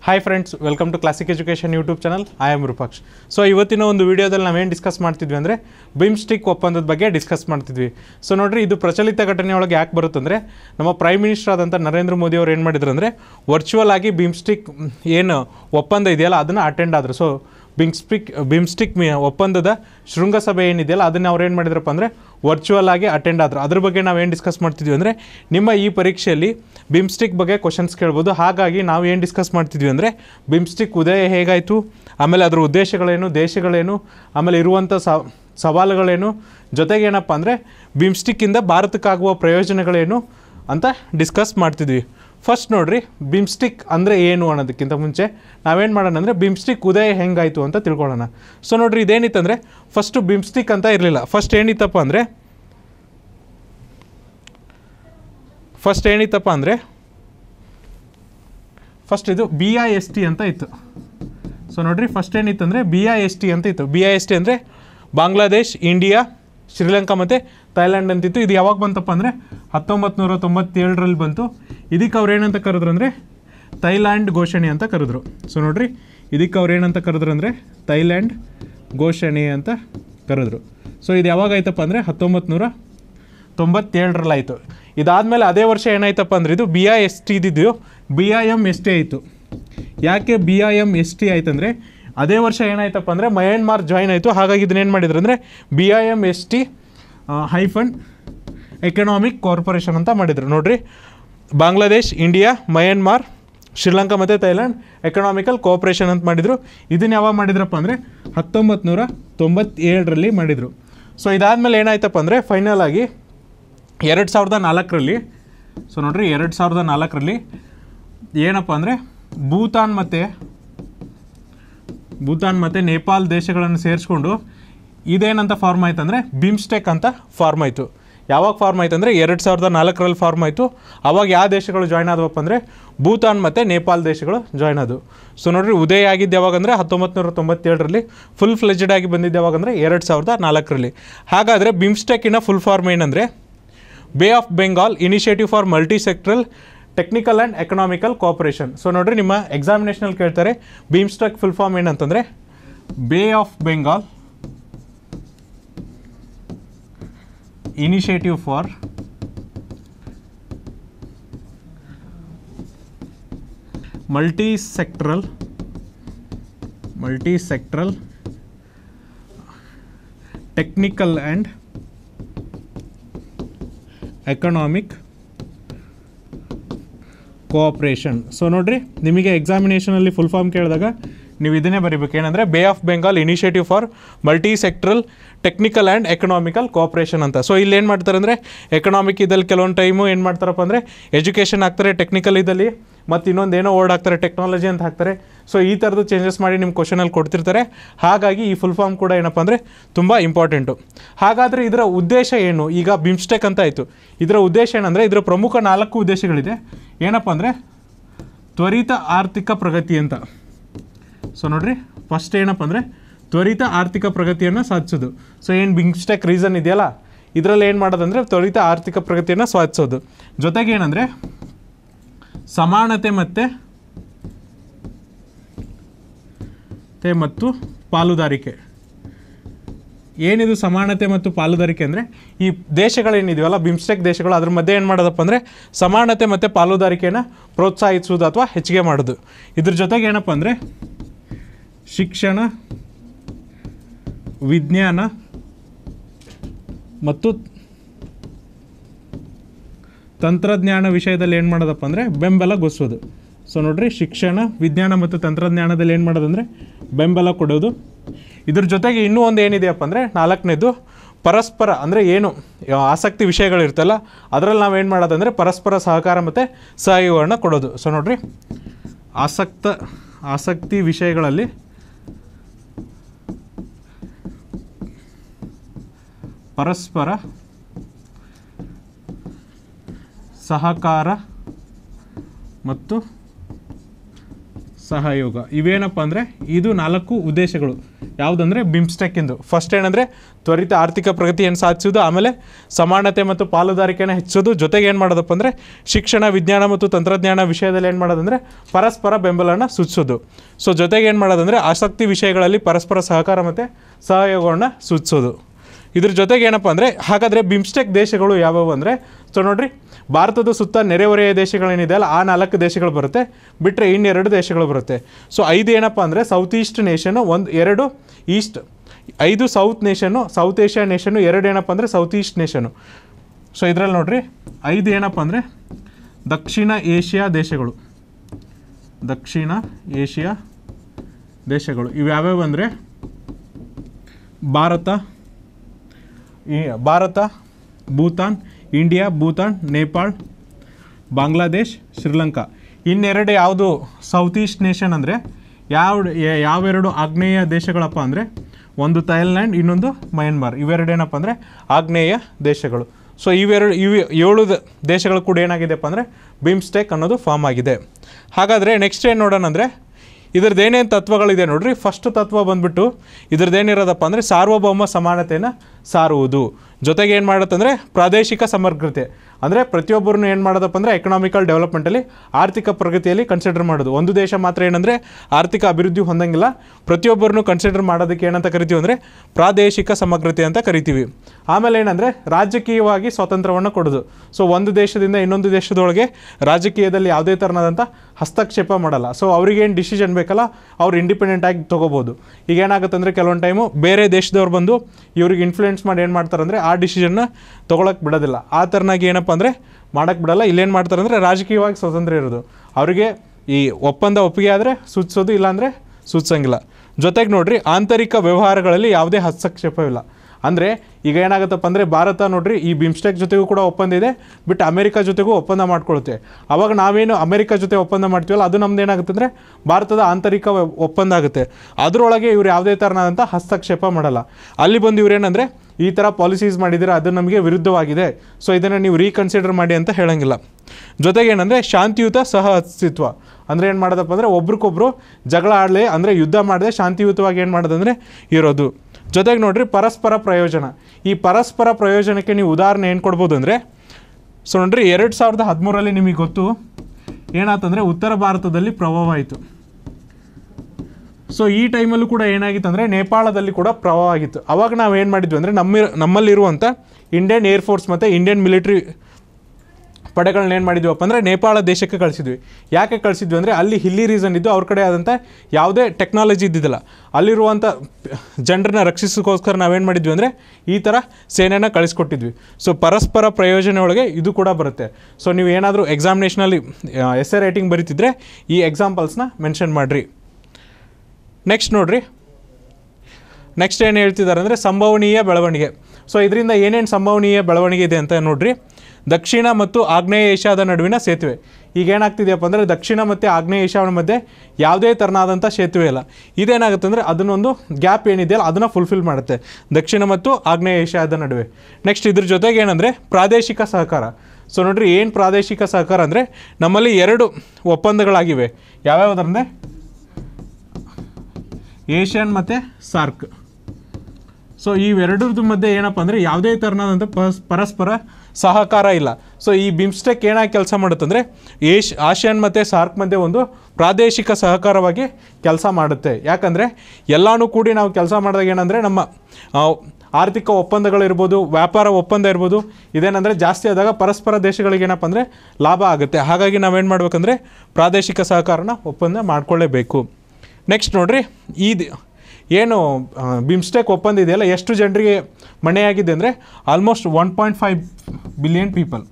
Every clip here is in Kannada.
hi friends welcome to classic education YouTube channel I am Rupaksh so ಇವತ್ತಿನ ಒಂದು ವಿಡಿಯೋದಲ್ಲಿ ನಾವೇನು ಡಿಸ್ಕಸ್ ಮಾಡ್ತಿದ್ವಿ ಅಂದರೆ ಬಿಮ್ಸ್ಟಿಕ್ ಒಪ್ಪಂದದ ಬಗ್ಗೆ ಡಿಸ್ಕಸ್ ಮಾಡ್ತಿದ್ವಿ ಸೊ ನೋಡ್ರಿ ಇದು ಪ್ರಚಲಿತ ಘಟನೆಯೊಳಗೆ ಯಾಕೆ ಬರುತ್ತಂದರೆ ನಮ್ಮ ಪ್ರೈಮ್ ಮಿನಿಸ್ಟರ್ ಆದಂಥ ನರೇಂದ್ರ ಮೋದಿ ಅವರು ಏನು ಮಾಡಿದ್ರು ಅಂದರೆ ವರ್ಚುವಲ್ ಆಗಿ ಬಿಮ್ಸ್ಟಿಕ್ ಏನು ಒಪ್ಪಂದ ಇದೆಯಲ್ಲ ಅದನ್ನು ಅಟೆಂಡ್ ಆದರು ಸೊ ಬಿಮ್ಸ್ಟಿಕ್ ಬಿಮ್ಸ್ಟಿಕ್ ಮಿ ಒಪ್ಪಂದದ ಶೃಂಗಸಭೆ ಏನಿದೆಯಲ್ಲ ಅದನ್ನು ಅವ್ರು ಏನು ಮಾಡಿದ್ರಪ್ಪ ಅಂದರೆ ವರ್ಚುವಲ್ ಆಗಿ ಅಟೆಂಡ್ ಆದರು ಅದ್ರ ಬಗ್ಗೆ ನಾವೇನು ಡಿಸ್ಕಸ್ ಮಾಡ್ತಿದ್ವಿ ಅಂದರೆ ನಿಮ್ಮ ಈ ಪರೀಕ್ಷೆಯಲ್ಲಿ ಬಿಮ್ಸ್ಟಿಕ್ ಬಗ್ಗೆ ಕ್ವಶನ್ಸ್ ಕೇಳ್ಬೋದು ಹಾಗಾಗಿ ನಾವು ಏನು ಡಿಸ್ಕಸ್ ಮಾಡ್ತಿದ್ವಿ ಅಂದರೆ ಬಿಮ್ಸ್ಟಿಕ್ ಉದಯ ಹೇಗಾಯಿತು ಆಮೇಲೆ ಅದರ ಉದ್ದೇಶಗಳೇನು ದೇಶಗಳೇನು ಆಮೇಲೆ ಇರುವಂಥ ಸವಾಲುಗಳೇನು ಜೊತೆಗೆ ಏನಪ್ಪ ಅಂದರೆ ಬಿಮ್ಸ್ಟಿಕ್ಕಿಂದ ಭಾರತಕ್ಕಾಗುವ ಪ್ರಯೋಜನಗಳೇನು ಅಂತ ಡಿಸ್ಕಸ್ ಮಾಡ್ತಿದ್ವಿ ಫಸ್ಟ್ ನೋಡ್ರಿ ಬಿಮ್ಸ್ಟಿಕ್ ಅಂದರೆ ಏನು ಅನ್ನೋದಕ್ಕಿಂತ ಮುಂಚೆ ನಾವೇನು ಮಾಡೋಣ ಅಂದರೆ ಬಿಮ್ಸ್ಟಿಕ್ ಉದಯ ಹೆಂಗಾಯಿತು ಅಂತ ತಿಳ್ಕೊಳ್ಳೋಣ ಸೊ ನೋಡ್ರಿ ಇದೇನಿತ್ತಂದರೆ ಫಸ್ಟು ಬಿಮ್ಸ್ಟಿಕ್ ಅಂತ ಇರಲಿಲ್ಲ ಫಸ್ಟ್ ಏನಿತ್ತಪ್ಪ ಅಂದರೆ ಫಸ್ಟ್ ಏನಿತ್ತಪ್ಪ ಅಂದರೆ ಫಸ್ಟ್ ಇದು ಬಿ ಐ ಎಸ್ ಟಿ ಅಂತ ಇತ್ತು ಸೊ ನೋಡ್ರಿ ಫಸ್ಟ್ ಏನಿತ್ತು ಅಂದರೆ ಬಿ ಐ ಎಸ್ ಟಿ ಅಂತ ಇತ್ತು ಬಿ ಐ ಎಸ್ ಟಿ ಅಂದರೆ ಬಾಂಗ್ಲಾದೇಶ್ ಇಂಡಿಯಾ ಶ್ರೀಲಂಕಾ ಮತ್ತು ಥೈಲ್ಯಾಂಡ್ ಅಂತಿತ್ತು ಇದು ಯಾವಾಗ ಬಂತಪ್ಪ ಅಂದರೆ ಹತ್ತೊಂಬತ್ತು ನೂರ ತೊಂಬತ್ತೇಳರಲ್ಲಿ ಬಂತು ಇದಕ್ಕೆ ಅವ್ರು ಏನಂತ ಕರೆದ್ರು ಅಂದರೆ ಥೈಲ್ಯಾಂಡ್ ಘೋಷಣೆ ಅಂತ ಕರೆದ್ರು ಸೊ ನೋಡ್ರಿ ಇದಕ್ಕೆ ಅವ್ರು ಏನಂತ ಕರೆದ್ರು ಅಂದರೆ ಥೈಲ್ಯಾಂಡ್ ಘೋಷಣೆ ಅಂತ ಕರೆದ್ರು ಸೊ ಇದು ಯಾವಾಗ ಆಯ್ತಪ್ಪ ಅಂದರೆ ಹತ್ತೊಂಬತ್ತು ನೂರ ತೊಂಬತ್ತೇಳರಲ್ಲಾಯಿತು ಇದಾದಮೇಲೆ ಅದೇ ವರ್ಷ ಏನಾಯ್ತಪ್ಪ ಅಂದರೆ ಇದು ಬಿ ಐ ಎಸ್ ಟಿ ಇದ್ದಿದ್ದು B I M S T ಆಯಿತು ಯಾಕೆ B I M S T ಆಯ್ತಂದರೆ ಅದೇ ವರ್ಷ ಏನಾಯ್ತಪ್ಪ ಅಂದರೆ ಮಯನ್ಮಾರ್ ಜಾಯ್ನ್ ಆಯಿತು ಹಾಗಾಗಿ ಇದನ್ನೇನು ಮಾಡಿದ್ರು ಅಂದರೆ B I M S T hyphened economic corporation ಅಂತ ಮಾಡಿದರು ನೋಡ್ರಿ ಬಾಂಗ್ಲಾದೇಶ್ ಇಂಡಿಯಾ ಮಯನ್ಮಾರ್ ಶ್ರೀಲಂಕಾ ಮತ್ತು ಥೈಲ್ಯಾಂಡ್ ಎಕನಾಮಿಕಲ್ ಕೋಆಪ್ರೇಷನ್ ಅಂತ ಮಾಡಿದರು ಇದನ್ನು ಯಾವಾಗ ಮಾಡಿದ್ರಪ್ಪ ಅಂದರೆ ಹತ್ತೊಂಬತ್ತು ನೂರ ತೊಂಬತ್ತೇಳರಲ್ಲಿ ಮಾಡಿದರು ಸೊ ಇದಾದಮೇಲೆ ಏನಾಯ್ತಪ್ಪ ಅಂದರೆ ಫೈನಲ್ ಆಗಿ ಎರಡು ಸಾವಿರದ ನಾಲ್ಕರಲ್ಲಿ ಸೊ ನೋಡ್ರಿ ಎರಡು ಸಾವಿರದ ನಾಲ್ಕರಲ್ಲಿ ಏನಪ್ಪ ಅಂದರೆ ಭೂತಾನ್ ಮತ್ತು ಭೂತಾನ್ ಮತ್ತು ನೇಪಾಲ್ ದೇಶಗಳನ್ನು ಸೇರಿಸ್ಕೊಂಡು ಇದೇನಂತ ಫಾರ್ಮ್ ಆಯ್ತು ಅಂದರೆ ಬಿಮ್ಸ್ಟೆಕ್ ಅಂತ ಫಾರ್ಮ್ ಆಯಿತು ಯಾವಾಗ ಫಾರ್ಮ್ ಆಯ್ತು ಅಂದರೆ ಎರಡು ಸಾವಿರದ ನಾಲ್ಕರಲ್ಲಿ ಫಾರ್ಮ್ ಆಯಿತು ಅವಾಗ ಯಾವ ದೇಶಗಳು ಜಾಯ್ನ್ ಆದವಪ್ಪ ಅಂದರೆ ಭೂತಾನ್ ಮತ್ತು ನೇಪಾಲ್ ದೇಶಗಳು ಜಾಯ್ನ್ ಆದವು ಸೊ ನೋಡ್ರಿ ಉದಯ ಆಗಿದ್ದು ಯಾವಾಗ ಅಂದರೆ ಹತ್ತೊಂಬತ್ತು ನೂರ ತೊಂಬತ್ತೇಳರಲ್ಲಿ ಫುಲ್ ಫ್ಲೆಜ್ಡ್ ಆಗಿ ಬಂದಿದ್ದು ಯಾವಾಗ ಅಂದರೆ ಎರಡು ಸಾವಿರದ ನಾಲ್ಕರಲ್ಲಿ ಹಾಗಾದರೆ ಬಿಮ್ಸ್ಟೆಕ್ಕಿನ ಫುಲ್ ಫಾರ್ಮ್ ಏನಂದರೆ bay of Bengal initiative for multi sectoral technical and economical cooperation so ನೋಡ್ರಿ ನಿಮ್ಮ ಎಕ್ಸಾಮಿನೇಷನಲ್ಲಿ ಕೇಳ್ತಾರೆ ಬೀಮ್ಸ್ಟೆಕ್ ಫುಲ್ ಫಾರ್ಮ್ ಏನಂತಂದರೆ bay of Bengal initiative for multi sectoral multi sectoral technical and economic cooperation so ನೋಡ್ರಿ ನಿಮಗೆ ಎಕ್ಸಾಮಿನೇಷನಲ್ಲಿ ಫುಲ್ ಫಾರ್ಮ್ ಕೇಳಿದಾಗ ನೀವು ಇದನ್ನೇ ಬರೀಬೇಕು ಏನಂದರೆ bay of Bengal initiative for multi sectoral technical and economical cooperation ಅಂತ ಸೊ ಇಲ್ಲಿ ಏನು ಮಾಡ್ತಾರೆ ಅಂದರೆ ಎಕನಾಮಿಕ್ ಇದ್ದಲ್ಲಿ ಕೆಲವೊಂದು ಟೈಮು ಏನು ಮಾಡ್ತಾರಪ್ಪ ಅಂದರೆ ಎಜುಕೇಷನ್ ಹಾಕ್ತಾರೆ ಟೆಕ್ನಿಕಲ್ ಇದ್ದಲ್ಲಿ ಮತ್ತು ಇನ್ನೊಂದು ಏನೋ ವರ್ಡ್ ಹಾಕ್ತಾರೆ ಟೆಕ್ನಾಲಜಿ ಅಂತ ಹಾಕ್ತಾರೆ ಸೊ ಈ ಥರದ್ದು ಚೇಂಜಸ್ ಮಾಡಿ ನಿಮ್ಮ ಕ್ವಶನಲ್ಲಿ ಕೊಡ್ತಿರ್ತಾರೆ ಹಾಗಾಗಿ ಈ ಫುಲ್ ಫಾರ್ಮ್ ಕೂಡ ಏನಪ್ಪ ಅಂದರೆ ತುಂಬ ಇಂಪಾರ್ಟೆಂಟು ಹಾಗಾದರೆ ಇದರ ಉದ್ದೇಶ ಏನು ಈಗ ಬಿಮ್ಸ್ಟೆಕ್ ಅಂತ ಆಯಿತು ಇದರ ಉದ್ದೇಶ ಏನಂದರೆ ಇದರ ಪ್ರಮುಖ ನಾಲ್ಕು ಉದ್ದೇಶಗಳಿದೆ ಏನಪ್ಪ ಅಂದರೆ ತ್ವರಿತ ಆರ್ಥಿಕ ಪ್ರಗತಿ ಅಂತ ಸೊ ನೋಡ್ರಿ ಫಸ್ಟ್ ಏನಪ್ಪ ಅಂದರೆ ತ್ವರಿತ ಆರ್ಥಿಕ ಪ್ರಗತಿಯನ್ನು ಸಾಧಿಸೋದು ಸೊ ಏನು ಬಿಮ್ಸ್ಟೆಕ್ ರೀಸನ್ ಇದೆಯಲ್ಲ ಇದರಲ್ಲಿ ಏನು ಮಾಡೋದಂದರೆ ತ್ವರಿತ ಆರ್ಥಿಕ ಪ್ರಗತಿಯನ್ನು ಸಾಧಿಸೋದು ಜೊತೆಗೆ ಏನಂದರೆ ಸಮಾನತೆ ಮತ್ತು ತೆ ಮತ್ತು ಪಾಲುದಾರಿಕೆ ಏನಿದು ಸಮಾನತೆ ಮತ್ತು ಪಾಲುದಾರಿಕೆ ಅಂದರೆ ಈ ದೇಶಗಳೇನಿದೆಯಲ್ಲ ಬಿಮ್ಸ್ಟೆಕ್ ದೇಶಗಳು ಅದ್ರ ಮಧ್ಯೆ ಏನು ಮಾಡೋದಪ್ಪ ಅಂದರೆ ಸಮಾನತೆ ಮತ್ತು ಪಾಲುದಾರಿಕೆಯನ್ನು ಪ್ರೋತ್ಸಾಹಿಸುವುದು ಅಥವಾ ಹೆಚ್ಚಿಗೆ ಮಾಡೋದು ಇದ್ರ ಜೊತೆಗೆ ಏನಪ್ಪ ಅಂದರೆ ಶಿಕ್ಷಣ ವಿಜ್ಞಾನ ಮತ್ತು ತಂತ್ರಜ್ಞಾನ ವಿಷಯದಲ್ಲಿ ಏನು ಮಾಡೋದಪ್ಪ ಅಂದರೆ ಬೆಂಬಲಗೊಳಿಸೋದು ಸೊ ನೋಡ್ರಿ ಶಿಕ್ಷಣ ವಿಜ್ಞಾನ ಮತ್ತು ತಂತ್ರಜ್ಞಾನದಲ್ಲಿ ಏನು ಮಾಡೋದಂದರೆ ಬೆಂಬಲ ಕೊಡೋದು ಇದ್ರ ಜೊತೆಗೆ ಇನ್ನೂ ಒಂದು ಏನಿದೆಯಪ್ಪ ಅಂದರೆ ನಾಲ್ಕನೇದು ಪರಸ್ಪರ ಅಂದರೆ ಏನು ಆಸಕ್ತಿ ವಿಷಯಗಳಿರ್ತಲ್ಲ ಅದರಲ್ಲಿ ನಾವು ಏನು ಮಾಡೋದಂದರೆ ಪರಸ್ಪರ ಸಹಕಾರ ಮತ್ತು ಸಹಯೋಗವನ್ನು ಕೊಡೋದು ಸೊ ನೋಡ್ರಿ ಆಸಕ್ತ ಆಸಕ್ತಿ ವಿಷಯಗಳಲ್ಲಿ ಪರಸ್ಪರ ಸಹಕಾರ ಮತ್ತು ಸಹಯೋಗ ಇವೇನಪ್ಪ ಅಂದರೆ ಇದು ನಾಲ್ಕು ಉದ್ದೇಶಗಳು ಯಾವುದಂದರೆ ಬಿಮ್ಸ್ಟೆಕ್ ಎಂದು ಫಸ್ಟ್ ಏನಂದರೆ ತ್ವರಿತ ಆರ್ಥಿಕ ಪ್ರಗತಿಯನ್ನು ಸಾಧಿಸೋದು ಆಮೇಲೆ ಸಮಾನತೆ ಮತ್ತು ಪಾಲುದಾರಿಕೆಯನ್ನು ಹೆಚ್ಚಿಸೋದು ಜೊತೆಗೆ ಏನು ಮಾಡೋದಪ್ಪ ಅಂದರೆ ಶಿಕ್ಷಣ ವಿಜ್ಞಾನ ಮತ್ತು ತಂತ್ರಜ್ಞಾನ ವಿಷಯದಲ್ಲಿ ಏನು ಮಾಡೋದಂದರೆ ಪರಸ್ಪರ ಬೆಂಬಲನ ಸೂಚಿಸೋದು ಸೊ ಜೊತೆಗೆ ಏನು ಮಾಡೋದಂದರೆ ಆಸಕ್ತಿ ವಿಷಯಗಳಲ್ಲಿ ಪರಸ್ಪರ ಸಹಕಾರ ಮತ್ತು ಸಹಯೋಗವನ್ನು ಸೂಚಿಸೋದು ಇದ್ರ ಜೊತೆಗೆ ಏನಪ್ಪ ಅಂದರೆ ಹಾಗಾದರೆ ಬಿಮ್ಸ್ಟೆಕ್ ದೇಶಗಳು ಯಾವುವು ಅಂದರೆ ಸೊ ನೋಡ್ರಿ ಭಾರತದ ಸುತ್ತ ನೆರೆಹೊರೆಯ ದೇಶಗಳೇನಿದೆ ಅಲ್ಲ ಆ ನಾಲ್ಕು ದೇಶಗಳು ಬರುತ್ತೆ ಬಿಟ್ಟರೆ ಇನ್ನೆರಡು ದೇಶಗಳು ಬರುತ್ತೆ ಸೊ ಐದು ಏನಪ್ಪ ಅಂದರೆ ಸೌತ್ ಈಸ್ಟ್ ನೇಷನು ಒಂದು ಎರಡು ಈಸ್ಟ್ ಐದು south nation south Asia nation ಎರಡು ಏನಪ್ಪ ಅಂದರೆ ಸೌತ್ ಈಸ್ಟ್ ನೇಷನು ಸೊ ಇದರಲ್ಲಿ ನೋಡ್ರಿ ಐದು ಏನಪ್ಪ ಅಂದರೆ ದಕ್ಷಿಣ ಏಷ್ಯಾ ದೇಶಗಳು ದಕ್ಷಿಣ ಏಷ್ಯಾ ದೇಶಗಳು ಇವು ಯಾವ್ಯಾವು ಅಂದರೆ ಭಾರತ ಈ ಭಾರತ ಭೂತಾನ್ ಇಂಡಿಯಾ ಭೂತಾನ್ ನೇಪಾಳ್ ಬಾಂಗ್ಲಾದೇಶ್ ಶ್ರೀಲಂಕಾ ಇನ್ನೆರಡು ಯಾವುದು ಸೌತ್ ಈಸ್ಟ್ ನೇಷನ್ ಅಂದರೆ ಯಾವ ಯ- ಯಾವೆರಡು ಆಗ್ನೇಯ ದೇಶಗಳಪ್ಪ ಅಂದರೆ ಒಂದು ಥೈಲ್ಯಾಂಡ್ ಇನ್ನೊಂದು ಮಯನ್ಮಾರ್ ಇವೆರಡು ಏನಪ್ಪ ಅಂದರೆ ಆಗ್ನೇಯ ದೇಶಗಳು ಸೊ ಇವೆರಡು ಇವು ಏಳು ದ- ದೇಶಗಳು ಕೂಡ ಏನಾಗಿದೆಪ್ಪ ಅಂದರೆ ಬಿಮ್ಸ್ಟೆಕ್ ಅನ್ನೋದು ಫಾರ್ಮ್ ಆಗಿದೆ ಹಾಗಾದರೆ ನೆಕ್ಸ್ಟ್ ಏನು ನೋಡೋಣ ಅಂದರೆ ಇದ್ರದ್ದು ಏನೇನು ತತ್ವಗಳಿದೆ ನೋಡ್ರಿ ಫಸ್ಟ್ ತತ್ವ ಬಂದ್ಬಿಟ್ಟು ಇದ್ರದ್ದು ಏನಿರೋದಪ್ಪ ಅಂದರೆ ಸಾರ್ವಭೌಮ ಸಮಾನತೆಯನ್ನು ಸಾರುವುದು ಜೊತೆಗೆ ಏನು ಮಾಡುತ್ತಂದರೆ ಪ್ರಾದೇಶಿಕ ಸಮಗ್ರತೆ ಅಂದರೆ ಪ್ರತಿಯೊಬ್ಬರನ್ನು ಏನು ಮಾಡೋದಪ್ಪ ಅಂದರೆ ಎಕನಾಮಿಕಲ್ ಡೆವಲಪ್ಮೆಂಟಲ್ಲಿ ಆರ್ಥಿಕ ಪ್ರಗತಿಯಲ್ಲಿ ಕನ್ಸಿಡರ್ ಮಾಡೋದು ಒಂದು ದೇಶ ಮಾತ್ರ ಏನಂದರೆ ಆರ್ಥಿಕ ಅಭಿವೃದ್ಧಿ ಹೊಂದಂಗಿಲ್ಲ ಪ್ರತಿಯೊಬ್ಬರನ್ನು ಕನ್ಸಿಡರ್ ಮಾಡೋದಕ್ಕೆ ಏನಂತ ಕರಿತೀವಿ ಅಂದರೆ ಪ್ರಾದೇಶಿಕ ಸಮಗ್ರತೆ ಅಂತ ಕರಿತೀವಿ ಆಮೇಲೆ ಏನಂದರೆ ರಾಜಕೀಯವಾಗಿ ಸ್ವಾತಂತ್ರ್ಯವನ್ನು ಕೊಡೋದು ಸೊ ಒಂದು ದೇಶದಿಂದ ಇನ್ನೊಂದು ದೇಶದೊಳಗೆ ರಾಜಕೀಯದಲ್ಲಿ ಯಾವುದೇ ಥರನಾದಂಥ ಹಸ್ತಕ್ಷೇಪ ಮಾಡಲ್ಲ ಸೊ ಅವ್ರಿಗೇನು ಡಿಸಿಷನ್ ಬೇಕಲ್ಲ ಅವ್ರು ಇಂಡಿಪೆಂಡೆಂಟ್ ಆಗಿ ತೊಗೋಬೋದು ಈಗ ಏನಾಗುತ್ತೆ ಅಂದರೆ ಕೆಲವೊಂದು ಟೈಮು ಬೇರೆ ದೇಶದವ್ರು ಬಂದು ಇವ್ರಿಗೆ ಇನ್ಫ್ಲುಯೆನ್ಸ್ ಮಾಡಿ ಏನು ಮಾಡ್ತಾರೆ ಅಂದರೆ ಆ ಡಿಸಿಷನ್ನ ತೊಗೊಳಕ್ಕೆ ಬಿಡೋದಿಲ್ಲ ಆ ಥರನಾಗಿ ಏನಪ್ಪ ಅಂದರೆ ಮಾಡೋಕ್ಕೆ ಬಿಡಲ್ಲ ಇಲ್ಲೇನು ಮಾಡ್ತಾರೆ ಅಂದರೆ ರಾಜಕೀಯವಾಗಿ ಸ್ವತಂತ್ರ ಇರೋದು ಅವರಿಗೆ ಈ ಒಪ್ಪಂದ ಒಪ್ಪಿಗೆ ಆದರೆ ಸೂಚಿಸೋದು ಇಲ್ಲಾಂದರೆ ಸೂಚಿಸಂಗಿಲ್ಲ ಜೊತೆಗೆ ನೋಡ್ರಿ ಆಂತರಿಕ ವ್ಯವಹಾರಗಳಲ್ಲಿ ಯಾವುದೇ ಹಸ್ತಕ್ಷೇಪವಿಲ್ಲ ಅಂದರೆ ಈಗ ಏನಾಗುತ್ತಪ್ಪ ಅಂದರೆ ಭಾರತ ನೋಡ್ರಿ ಈ ಬಿಮ್ಸ್ಟೆಕ್ ಜೊತೆಗೂ ಕೂಡ ಒಪ್ಪಂದ ಇದೆ ಬಿಟ್ಟು ಅಮೆರಿಕ ಜೊತೆಗೂ ಒಪ್ಪಂದ ಮಾಡ್ಕೊಳುತ್ತೆ ಅವಾಗ ನಾವೇನು ಅಮೆರಿಕ ಜೊತೆ ಒಪ್ಪಂದ ಮಾಡ್ತೀವಲ್ಲ ಅದು ನಮ್ದು ಏನಾಗುತ್ತೆ ಅಂದರೆ ಭಾರತದ ಆಂತರಿಕ ವ- ಒಪ್ಪಂದ ಆಗುತ್ತೆ ಅದರೊಳಗೆ ಇವ್ರು ಯಾವುದೇ ಥರನಾದಂಥ ಹಸ್ತಕ್ಷೇಪ ಮಾಡಲ್ಲ ಅಲ್ಲಿ ಬಂದು ಇವ್ರೇನಂದರೆ ಈ ಥರ ಪಾಲಿಸೀಸ್ ಮಾಡಿದರೆ ಅದು ನಮಗೆ ವಿರುದ್ಧವಾಗಿದೆ ಸೊ ಇದನ್ನು ನೀವು ರೀಕನ್ಸಿಡರ್ ಮಾಡಿ ಅಂತ ಹೇಳಂಗಿಲ್ಲ ಜೊತೆಗೆ ಏನಂದರೆ ಶಾಂತಿಯುತ ಸಹ ಅಸ್ತಿತ್ವ ಅಂದರೆ ಏನು ಮಾಡೋದಪ್ಪ ಅಂದರೆ ಒಬ್ರಿಗೊಬ್ರು ಜಗಳ ಆಡಲಿ ಅಂದರೆ ಯುದ್ಧ ಮಾಡದೆ ಶಾಂತಿಯುತವಾಗಿ ಏನು ಮಾಡೋದಂದರೆ ಇರೋದು ಜೊತೆಗೆ ನೋಡ್ರಿ ಪರಸ್ಪರ ಪ್ರಯೋಜನ ಈ ಪರಸ್ಪರ ಪ್ರಯೋಜನಕ್ಕೆ ನೀವು ಉದಾಹರಣೆ ಏನು ಕೊಡ್ಬೋದು ಅಂದರೆ ಸೊ ನೋಡ್ರಿ ಎರಡು ಸಾವಿರದ ಹದಿಮೂರರಲ್ಲಿ ನಿಮಗೆ ಗೊತ್ತು ಏನಾತಂದರೆ ಉತ್ತರ ಭಾರತದಲ್ಲಿ ಪ್ರವಾಹ ಆಯಿತು ಸೊ ಈ ಟೈಮಲ್ಲೂ ಕೂಡ ಏನಾಗಿತ್ತು ಅಂದರೆ ನೇಪಾಳದಲ್ಲಿ ಕೂಡ ಪ್ರವಾಹ ಆಗಿತ್ತು ಅವಾಗ ನಾವು ಏನು ಮಾಡಿದ್ವಿ ಅಂದರೆ ನಮ್ಮ ನಮ್ಮಲ್ಲಿರುವಂಥ ಇಂಡಿಯನ್ ಏರ್ಫೋರ್ಸ್ ಮತ್ತು ಇಂಡಿಯನ್ ಮಿಲಿಟ್ರಿ ಪಡೆಗಳನ್ನ ಏನು ಮಾಡಿದ್ವಪ್ಪ ಅಂದರೆ ನೇಪಾಳ ದೇಶಕ್ಕೆ ಕಳಿಸಿದ್ವಿ ಯಾಕೆ ಕಳಿಸಿದ್ವಿ ಅಂದರೆ ಅಲ್ಲಿ ಹಿಲ್ಲಿ ರೀಸನ್ ಇದ್ದು ಅವ್ರ ಕಡೆ ಆದಂಥ ಯಾವುದೇ ಟೆಕ್ನಾಲಜಿ ಇದ್ದಿದ್ದಿಲ್ಲ ಅಲ್ಲಿರುವಂಥ ಜನರನ್ನ ರಕ್ಷಿಸೋಕ್ಕೋಸ್ಕರ ನಾವೇನು ಮಾಡಿದ್ವಿ ಅಂದರೆ ಈ ಥರ ಸೇನೆನ ಕಳಿಸ್ಕೊಟ್ಟಿದ್ವಿ ಸೊ ಪರಸ್ಪರ ಪ್ರಯೋಜನ ಒಳಗೆ ಇದು ಕೂಡ ಬರುತ್ತೆ ಸೊ ನೀವು ಏನಾದರೂ ಎಕ್ಸಾಮಿನೇಷನಲ್ಲಿ ಎಸ್ ಎ ರೈಟಿಂಗ್ ಬರೀತಿದ್ರೆ ಈ ಎಕ್ಸಾಂಪಲ್ಸ್ನ ಮೆನ್ಷನ್ ಮಾಡಿರಿ ನೆಕ್ಸ್ಟ್ ನೋಡ್ರಿ ನೆಕ್ಸ್ಟ್ ಏನು ಹೇಳ್ತಿದ್ದಾರೆ ಅಂದರೆ ಸಂಭವನೀಯ ಬೆಳವಣಿಗೆ ಸೊ ಇದರಿಂದ ಏನೇನು ಸಂಭವನೀಯ ಬೆಳವಣಿಗೆ ಇದೆ ಅಂತ ನೋಡ್ರಿ ದಕ್ಷಿಣ ಮತ್ತು ಆಗ್ನೇಯ ಏಷ್ಯಾದ ನಡುವಿನ ಸೇತುವೆ ಈಗ ಏನಾಗ್ತಿದೆಯಪ್ಪ ಅಂದರೆ ದಕ್ಷಿಣ ಮತ್ತು ಆಗ್ನೇಯ ಏಷ್ಯಾದ ಮಧ್ಯೆ ಯಾವುದೇ ಥರನಾದಂಥ ಸೇತುವೆ ಇಲ್ಲ ಇದೇನಾಗುತ್ತೆ ಅಂದರೆ ಅದನ್ನೊಂದು ಗ್ಯಾಪ್ ಏನಿದೆಯಲ್ಲ ಅದನ್ನು ಫುಲ್ಫಿಲ್ ಮಾಡುತ್ತೆ ದಕ್ಷಿಣ ಮತ್ತು ಆಗ್ನೇಯ ಏಷ್ಯಾದ ನಡುವೆ ನೆಕ್ಸ್ಟ್ ಇದ್ರ ಜೊತೆಗೆ ಏನಂದರೆ ಪ್ರಾದೇಶಿಕ ಸಹಕಾರ ಸೊ ನೋಡ್ರಿ ಏನು ಪ್ರಾದೇಶಿಕ ಸಹಕಾರ ಅಂದರೆ ನಮ್ಮಲ್ಲಿ ಎರಡು ಒಪ್ಪಂದಗಳಾಗಿವೆ ಯಾವ್ಯಾವುದಂದರೆ ಏಷ್ಯನ್ ಮತ್ತು ಸಾರ್ಕ್ ಸೊ ಇವೆರಡರದ್ದು ಮಧ್ಯೆ ಏನಪ್ಪ ಅಂದರೆ ಯಾವುದೇ ಥರನಾದಂಥ ಪರಸ್ ಪರಸ್ಪರ ಸಹಕಾರ ಇಲ್ಲ ಸೊ ಈ ಬಿಮ್ಸ್ಟೆಕ್ ಏನಾಗಿ ಕೆಲಸ ಮಾಡುತ್ತಂದರೆ ಏಷ್ ಆಸಿಯಾನ್ ಮತ್ತು ಸಾರ್ಕ್ ಮಧ್ಯೆ ಒಂದು ಪ್ರಾದೇಶಿಕ ಸಹಕಾರವಾಗಿ ಕೆಲಸ ಮಾಡುತ್ತೆ ಯಾಕಂದರೆ ಎಲ್ಲನೂ ಕೂಡಿ ನಾವು ಕೆಲಸ ಮಾಡಿದಾಗ ಏನಂದರೆ ನಮ್ಮ ಆ, ಆರ್ಥಿಕ ಒಪ್ಪಂದಗಳಿರ್ಬೋದು ವ್ಯಾಪಾರ ಒಪ್ಪಂದ ಇರ್ಬೋದು ಇದೇನಂದರೆ ಜಾಸ್ತಿ ಆದಾಗ ಪರಸ್ಪರ ದೇಶಗಳಿಗೆ ಏನಪ್ಪ ಅಂದರೆ ಲಾಭ ಆಗುತ್ತೆ ಹಾಗಾಗಿ ನಾವೇನು ಮಾಡ್ಬೇಕಂದ್ರೆ ಪ್ರಾದೇಶಿಕ ಸಹಕಾರನ ಒಪ್ಪಂದ ಮಾಡ್ಕೊಳ್ಳೇಬೇಕು ನೆಕ್ಸ್ಟ್ ನೋಡ್ರಿ ಈ ದಿ- ಏನು ಬಿಮ್ಸ್ಟೆಕ್ ಒಪ್ಪಂದ ಇದೆಯಲ್ಲ ಎಷ್ಟು ಜನರಿಗೆ ಮನೆಯಾಗಿದೆ ಅಂದರೆ almost one point five billion people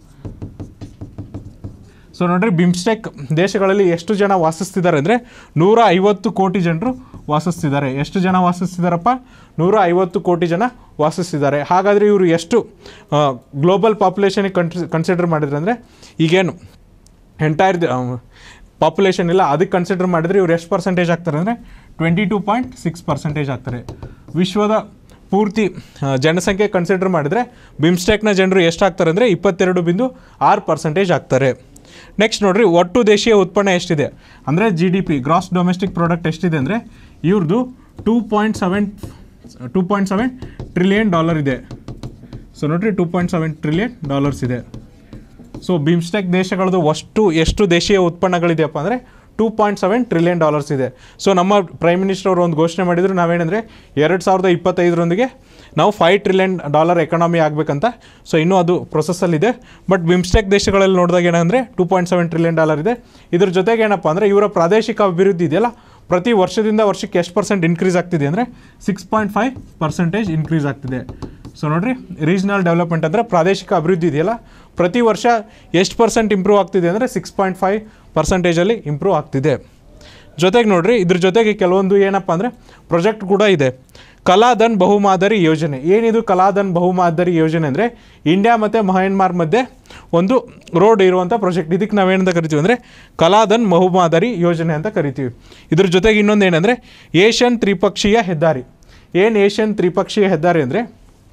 so ನೋಡ್ರಿ ಬಿಮ್ಸ್ಟೆಕ್ ದೇಶಗಳಲ್ಲಿ ಎಷ್ಟು ಜನ ವಾಸಿಸ್ತಿದ್ದಾರೆ ಅಂದರೆ ನೂರ ಐವತ್ತು ಕೋಟಿ ಜನರು ವಾಸಿಸ್ತಿದ್ದಾರೆ ಎಷ್ಟು ಜನ ವಾಸಿಸ್ತಿದ್ದಾರಪ್ಪ ನೂರ ಐವತ್ತು ಕೋಟಿ ಜನ ವಾಸಿಸ್ತಿದ್ದಾರೆ ಹಾಗಾದರೆ ಇವರು ಎಷ್ಟು ಗ್ಲೋಬಲ್ ಪಾಪ್ಯುಲೇಷನಿಗೆ ಕನ್ಸಿ ಕನ್ಸಿಡರ್ ಮಾಡಿದ್ರೆ ಅಂದರೆ ಈಗೇನು ಎಂಟೈರ್ ಪಾಪ್ಯುಲೇಷನ್ ಇಲ್ಲ ಅದಕ್ಕೆ ಕನ್ಸಿಡರ್ ಮಾಡಿದರೆ ಇವ್ರು ಎಷ್ಟು ಪರ್ಸೆಂಟೇಜ್ ಆಗ್ತಾರೆ ಅಂದರೆ twenty two point six percentage ಆಗ್ತಾರೆ ವಿಶ್ವದ ಪೂರ್ತಿ ಆ, ಜನಸಂಖ್ಯೆ ಕನ್ಸಿಡರ್ ಮಾಡಿದರೆ ಬಿಮ್ಸ್ಟೆಕ್ನ ಜನರು ಎಷ್ಟು ಆಗ್ತಾರೆ ಅಂದರೆ ಇಪ್ಪತ್ತೆರಡು ಬಿಂದು ಆರು ಪರ್ಸೆಂಟೇಜ್ ಆಗ್ತಾರೆ ನೆಕ್ಸ್ಟ್ ನೋಡ್ರಿ ಒಟ್ಟು ದೇಶೀಯ ಉತ್ಪನ್ನ ಎಷ್ಟಿದೆ ಅಂದರೆ G D P gross domestic product ಎಷ್ಟಿದೆ ಅಂದರೆ ಇವ್ರದ್ದು two point seven two point seven trillion dollar ಇದೆ ಸೊ ನೋಡ್ರಿ two point seven trillion dollars ಇದೆ ಸೊ ಬಿಮ್ಸ್ಟೆಕ್ ದೇಶಗಳದ್ದು ಅಷ್ಟು ಎಷ್ಟು ದೇಶೀಯ ಉತ್ಪನ್ನಗಳಿದೆಯಪ್ಪ ಅಂದರೆ two point seven trillion dollars ಇದೆ ಸೊ ನಮ್ಮ ಪ್ರೈಮ್ ಮಿನಿಸ್ಟರ್ ಅವರು ಒಂದು ಘೋಷಣೆ ಮಾಡಿದ್ರು ನಾವೇನಂದರೆ ಎರಡು ಸಾವಿರದ ಇಪ್ಪತ್ತೈದರೊಂದಿಗೆ ನಾವು ಫೈವ್ ಟ್ರಿಲಿಯನ್ ಡಾಲರ್ ಎಕಾನಮಿ ಆಗಬೇಕಂತ ಸೊ ಇನ್ನೂ ಅದು ಪ್ರೊಸೆಸ್ಸಲ್ಲಿದೆ ಬಟ್ ಬಿಮ್ಸ್ಟೆಕ್ ದೇಶಗಳಲ್ಲಿ ನೋಡಿದಾಗ ಏನಂದರೆ two point seven trillion dollar ಇದೆ ಇದ್ರ ಜೊತೆಗೆ ಏನಪ್ಪ ಅಂದರೆ ಇವರ ಪ್ರಾದೇಶಿಕ ಅಭಿವೃದ್ಧಿ ಇದೆಯಲ್ಲ ಪ್ರತಿ ವರ್ಷದಿಂದ ವರ್ಷಕ್ಕೆ ಎಷ್ಟು ಪರ್ಸೆಂಟ್ ಇನ್ಕ್ರೀಸ್ ಆಗ್ತಿದೆ ಅಂದರೆ six point five percentage increase ಆಗ್ತಿದೆ ಸೊ ನೋಡ್ರಿ ರೀಜ್ನಲ್ ಡೆವಲಪ್ಮೆಂಟ್ ಅಂದರೆ ಪ್ರಾದೇಶಿಕ ಅಭಿವೃದ್ಧಿ ಇದೆಯಲ್ಲ ಪ್ರತಿ ವರ್ಷ ಎಷ್ಟು ಪರ್ಸೆಂಟ್ ಇಂಪ್ರೂವ್ ಆಗ್ತಿದೆ ಅಂದರೆ ಸಿಕ್ಸ್ ಪಾಯಿಂಟ್ ಫೈವ್ ಪರ್ಸೆಂಟೇಜಲ್ಲಿ ಇಂಪ್ರೂವ್ ಆಗ್ತಿದೆ ಜೊತೆಗೆ ನೋಡ್ರಿ ಇದ್ರ ಜೊತೆಗೆ ಕೆಲವೊಂದು ಏನಪ್ಪ ಅಂದರೆ ಪ್ರಾಜೆಕ್ಟ್ ಕೂಡ ಇದೆ ಕಲಾಧನ್ ಬಹುಮಾದರಿ ಯೋಜನೆ ಏನಿದು ಕಲಾಧನ್ ಬಹುಮಾದರಿ ಯೋಜನೆ ಅಂದರೆ ಇಂಡಿಯಾ ಮತ್ತು ಮಹನ್ಮಾರ್ ಮಧ್ಯೆ ಒಂದು ರೋಡ್ ಇರುವಂಥ ಪ್ರಾಜೆಕ್ಟ್ ಇದಕ್ಕೆ ನಾವೇನಂತ ಕರಿತೀವಿ ಅಂದರೆ ಕಲಾಧನ್ ಬಹುಮಾದರಿ ಯೋಜನೆ ಅಂತ ಕರಿತೀವಿ ಇದ್ರ ಜೊತೆಗೆ ಇನ್ನೊಂದು ಏನಂದರೆ ಏಷ್ಯನ್ ತ್ರಿಪಕ್ಷೀಯ ಹೆದ್ದಾರಿ ಏನು ಏಷ್ಯನ್ ತ್ರಿಪಕ್ಷೀಯ ಹೆದ್ದಾರಿ ಅಂದರೆ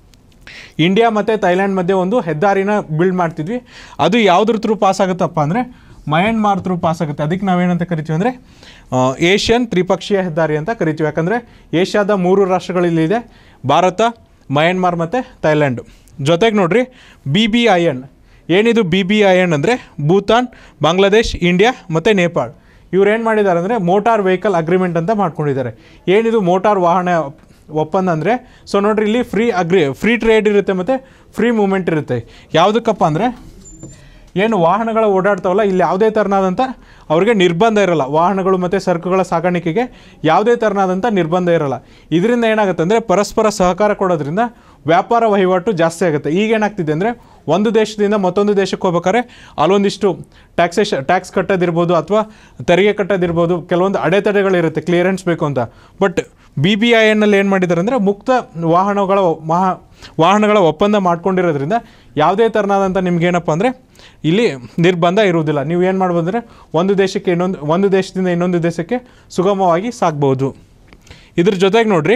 ಇಂಡಿಯಾ ಮತ್ತು ಥೈಲ್ಯಾಂಡ್ ಮಧ್ಯೆ ಒಂದು ಹೆದ್ದಾರಿನ ಬಿಲ್ಡ್ ಮಾಡ್ತಿದ್ವಿ ಅದು ಯಾವುದ್ರ ಥ್ರೂ ಪಾಸ್ ಆಗುತ್ತಪ್ಪ ಅಂದರೆ ಮಯನ್ಮಾರ್ ಥ್ರೂ ಪಾಸ್ ಆಗುತ್ತೆ ಅದಕ್ಕೆ ನಾವೇನಂತ ಕರಿತೀವಿ ಅಂದರೆ ಏಷ್ಯನ್ ತ್ರಿಪಕ್ಷೀಯ ಹೆದ್ದಾರಿ ಅಂತ ಕರಿತೀವಿ ಯಾಕಂದರೆ ಏಷ್ಯಾದ ಮೂರು ರಾಷ್ಟ್ರಗಳಿಲ್ಲಿದೆ ಭಾರತ ಮಯನ್ಮಾರ್ ಮತ್ತು ಥೈಲ್ಯಾಂಡ್ ಜೊತೆಗೆ ನೋಡ್ರಿ ಬಿ ಬಿ ಐ ಎನ್ ಏನಿದು ಬಿ ಬಿ ಐ ಎನ್ ಅಂದರೆ ಭೂತಾನ್ ಬಾಂಗ್ಲಾದೇಶ್ ಇಂಡಿಯಾ ಮತ್ತು ನೇಪಾಳ್ ಇವ್ರು ಏನು ಮಾಡಿದ್ದಾರೆ ಅಂದರೆ ಮೋಟಾರ್ ವೆಹಿಕಲ್ ಅಗ್ರಿಮೆಂಟ್ ಅಂತ ಮಾಡ್ಕೊಂಡಿದ್ದಾರೆ ಏನಿದು ಮೋಟಾರ್ ವಾಹನ ಒಪ್ಪಂದ ಅಂದರೆ ಸೊ ನೋಡ್ರಿ ಇಲ್ಲಿ ಫ್ರೀ ಅಗ್ರಿ ಫ್ರೀ ಟ್ರೇಡ್ ಇರುತ್ತೆ ಮತ್ತು ಫ್ರೀ ಮೂಮೆಂಟ್ ಇರುತ್ತೆ ಯಾವುದಕ್ಕಪ್ಪ ಅಂದರೆ ಏನು ವಾಹನಗಳು ಓಡಾಡ್ತಾವಲ್ಲ ಇಲ್ಲಿ ಯಾವುದೇ ಥರನಾದಂಥ ಅವ್ರಿಗೆ ನಿರ್ಬಂಧ ಇರಲ್ಲ ವಾಹನಗಳು ಮತ್ತು ಸರಕುಗಳ ಸಾಗಾಣಿಕೆಗೆ ಯಾವುದೇ ಥರನಾದಂಥ ನಿರ್ಬಂಧ ಇರಲ್ಲ ಇದರಿಂದ ಏನಾಗುತ್ತೆ ಅಂದರೆ ಪರಸ್ಪರ ಸಹಕಾರ ಕೊಡೋದ್ರಿಂದ ವ್ಯಾಪಾರ ವಹಿವಾಟು ಜಾಸ್ತಿ ಆಗುತ್ತೆ ಈಗ ಏನಾಗ್ತಿದೆ ಅಂದರೆ ಒಂದು ದೇಶದಿಂದ ಮತ್ತೊಂದು ದೇಶಕ್ಕೆ ಹೋಗ್ಬೇಕಾದ್ರೆ ಅಲ್ಲೊಂದಿಷ್ಟು ಟ್ಯಾಕ್ಸೇಷನ್ ಟ್ಯಾಕ್ಸ್ ಕಟ್ಟೋದಿರ್ಬೋದು ಅಥವಾ ತೆರಿಗೆ ಕಟ್ಟೋದಿರ್ಬೋದು ಕೆಲವೊಂದು ಅಡೆತಡೆಗಳಿರುತ್ತೆ ಕ್ಲಿಯರೆನ್ಸ್ ಬೇಕು ಅಂತ ಬಟ್ ಬಿ ಬಿ ಐ ಎನ್ನಲ್ಲಿ ಏನು ಮಾಡಿದ್ದಾರೆ ಅಂದರೆ ಮುಕ್ತ ವಾಹನಗಳ ಮಹಾ ವಾಹನಗಳ ಒಪ್ಪಂದ ಮಾಡ್ಕೊಂಡಿರೋದ್ರಿಂದ ಯಾವುದೇ ಥರನಾದಂಥ ನಿಮ್ಗೇನಪ್ಪ ಅಂದರೆ ಇಲ್ಲಿ ನಿರ್ಬಂಧ ಇರುವುದಿಲ್ಲ ನೀವು ಏನು ಮಾಡ್ಬೋದು ಅಂದರೆ ಒಂದು ದೇಶಕ್ಕೆ ಇನ್ನೊಂದು ಒಂದು ದೇಶದಿಂದ ಇನ್ನೊಂದು ದೇಶಕ್ಕೆ ಸುಗಮವಾಗಿ ಸಾಗ್ಬೋದು ಇದ್ರ ಜೊತೆಗೆ ನೋಡ್ರಿ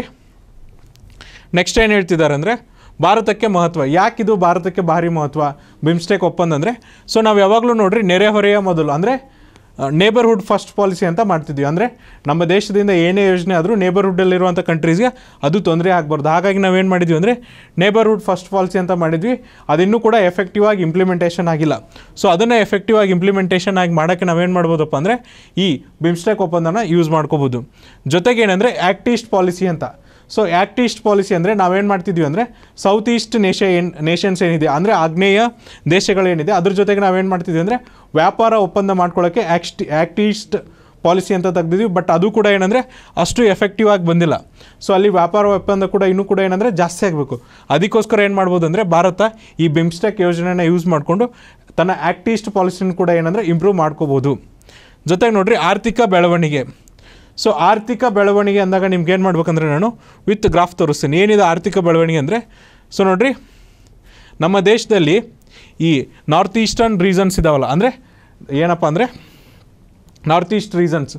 ನೆಕ್ಸ್ಟ್ ಏನು ಹೇಳ್ತಿದ್ದಾರೆ ಅಂದರೆ ಭಾರತಕ್ಕೆ ಮಹತ್ವ ಯಾಕಿದು ಭಾರತಕ್ಕೆ ಭಾರಿ ಮಹತ್ವ ಬಿಮ್ಸ್ಟೆಕ್ ಒಪ್ಪಂದ ಅಂದರೆ ಸೊ ನಾವು ಯಾವಾಗಲೂ ನೋಡ್ರಿ ನೆರೆಹೊರೆಯ ಮೊದಲು ಅಂದರೆ ನೇಬರ್ಹುಡ್ ಫಸ್ಟ್ ಪಾಲಿಸಿ ಅಂತ ಮಾಡ್ತಿದ್ವಿ ಅಂದರೆ ನಮ್ಮ ದೇಶದಿಂದ ಏನೇ ಯೋಜನೆ ಆದರೂ ನೇಬರ್ಹುಡ್ಡಲ್ಲಿರುವಂಥ ಕಂಟ್ರೀಸ್ಗೆ ಅದು ತೊಂದರೆ ಆಗಬಾರ್ದು ಹಾಗಾಗಿ ನಾವೇನು ಮಾಡಿದ್ವಿ ಅಂದರೆ ನೇಬರ್ಹುಡ್ ಫಸ್ಟ್ ಪಾಲಿಸಿ ಅಂತ ಮಾಡಿದ್ವಿ ಅದಿನ್ನೂ ಕೂಡ ಎಫೆಕ್ಟಿವ್ ಆಗಿ ಇಂಪ್ಲಿಮೆಂಟೇಷನ್ ಆಗಿಲ್ಲ ಸೊ ಅದನ್ನು ಎಫೆಕ್ಟಿವ್ ಆಗಿ ಇಂಪ್ಲಿಮೆಂಟೇಷನ್ ಆಗಿ ಮಾಡೋಕ್ಕೆ ನಾವೇನು ಮಾಡ್ಬೋದಪ್ಪ ಅಂದರೆ ಈ ಬಿಮ್ಸ್ಟೆಕ್ ಒಪ್ಪಂದನ ಯೂಸ್ ಮಾಡ್ಕೋಬೋದು ಜೊತೆಗೆ ಏನಂದರೆ ಆ್ಯಕ್ಟ್ ಈಸ್ಟ್ ಪಾಲಿಸಿ ಅಂತ ಸೊ ಆ್ಯಕ್ಟ್ ಈಸ್ಟ್ ಪಾಲಿಸಿ ಅಂದರೆ ನಾವೇನು ಮಾಡ್ತಿದ್ವಿ ಅಂದರೆ ಸೌತ್ ಈಸ್ಟ್ ನೇಷ ಏನು ನೇಷನ್ಸ್ ಏನಿದೆ ಅಂದರೆ ಆಗ್ನೇಯ ದೇಶಗಳೇನಿದೆ ಅದ್ರ ಜೊತೆಗೆ ನಾವೇನು ಮಾಡ್ತಿದ್ವಿ ಅಂದರೆ ವ್ಯಾಪಾರ ಒಪ್ಪಂದ ಮಾಡ್ಕೊಳ್ಳೋಕ್ಕೆ ಆ್ಯಕ್ಸ್ಟ್ ಆ್ಯಕ್ಟ್ ಈಸ್ಟ್ ಪಾಲಿಸಿ ಅಂತ ತೆಗ್ದಿದ್ವಿ ಬಟ್ ಅದು ಕೂಡ ಏನಂದರೆ ಅಷ್ಟು ಎಫೆಕ್ಟಿವ್ ಆಗಿ ಬಂದಿಲ್ಲ ಸೊ ಅಲ್ಲಿ ವ್ಯಾಪಾರ ಒಪ್ಪಂದ ಕೂಡ ಇನ್ನೂ ಕೂಡ ಏನಂದರೆ ಜಾಸ್ತಿ ಆಗಬೇಕು ಅದಕ್ಕೋಸ್ಕರ ಏನು ಮಾಡ್ಬೋದು ಅಂದರೆ ಭಾರತ ಈ ಬಿಮ್ಸ್ಟೆಕ್ ಯೋಜನೆನ ಯೂಸ್ ಮಾಡಿಕೊಂಡು ತನ್ನ ಆ್ಯಕ್ಟ್ ಈಸ್ಟ್ ಪಾಲಿಸಿನ ಕೂಡ ಏನಂದರೆ ಇಂಪ್ರೂವ್ ಮಾಡ್ಕೋಬೋದು ಜೊತೆಗೆ ನೋಡ್ರಿ ಆರ್ಥಿಕ ಬೆಳವಣಿಗೆ ಸೊ ಆರ್ಥಿಕ ಬೆಳವಣಿಗೆ ಅಂದಾಗ ನಿಮ್ಗೆ ಏನು ಮಾಡ್ಬೇಕಂದ್ರೆ ನಾನು ವಿತ್ ಗ್ರಾಫ್ ತೋರಿಸ್ತೀನಿ ಏನಿದೆ ಆರ್ಥಿಕ ಬೆಳವಣಿಗೆ ಅಂದರೆ ಸೊ ನೋಡ್ರಿ ನಮ್ಮ ದೇಶದಲ್ಲಿ ಈ ನಾರ್ತ್ ಈಸ್ಟರ್ನ್ ರೀಸನ್ಸ್ ಇದಾವಲ್ಲ ಅಂದರೆ ಏನಪ್ಪ ಅಂದರೆ ನಾರ್ತ್ ಈಸ್ಟ್ ರೀಸನ್ಸ್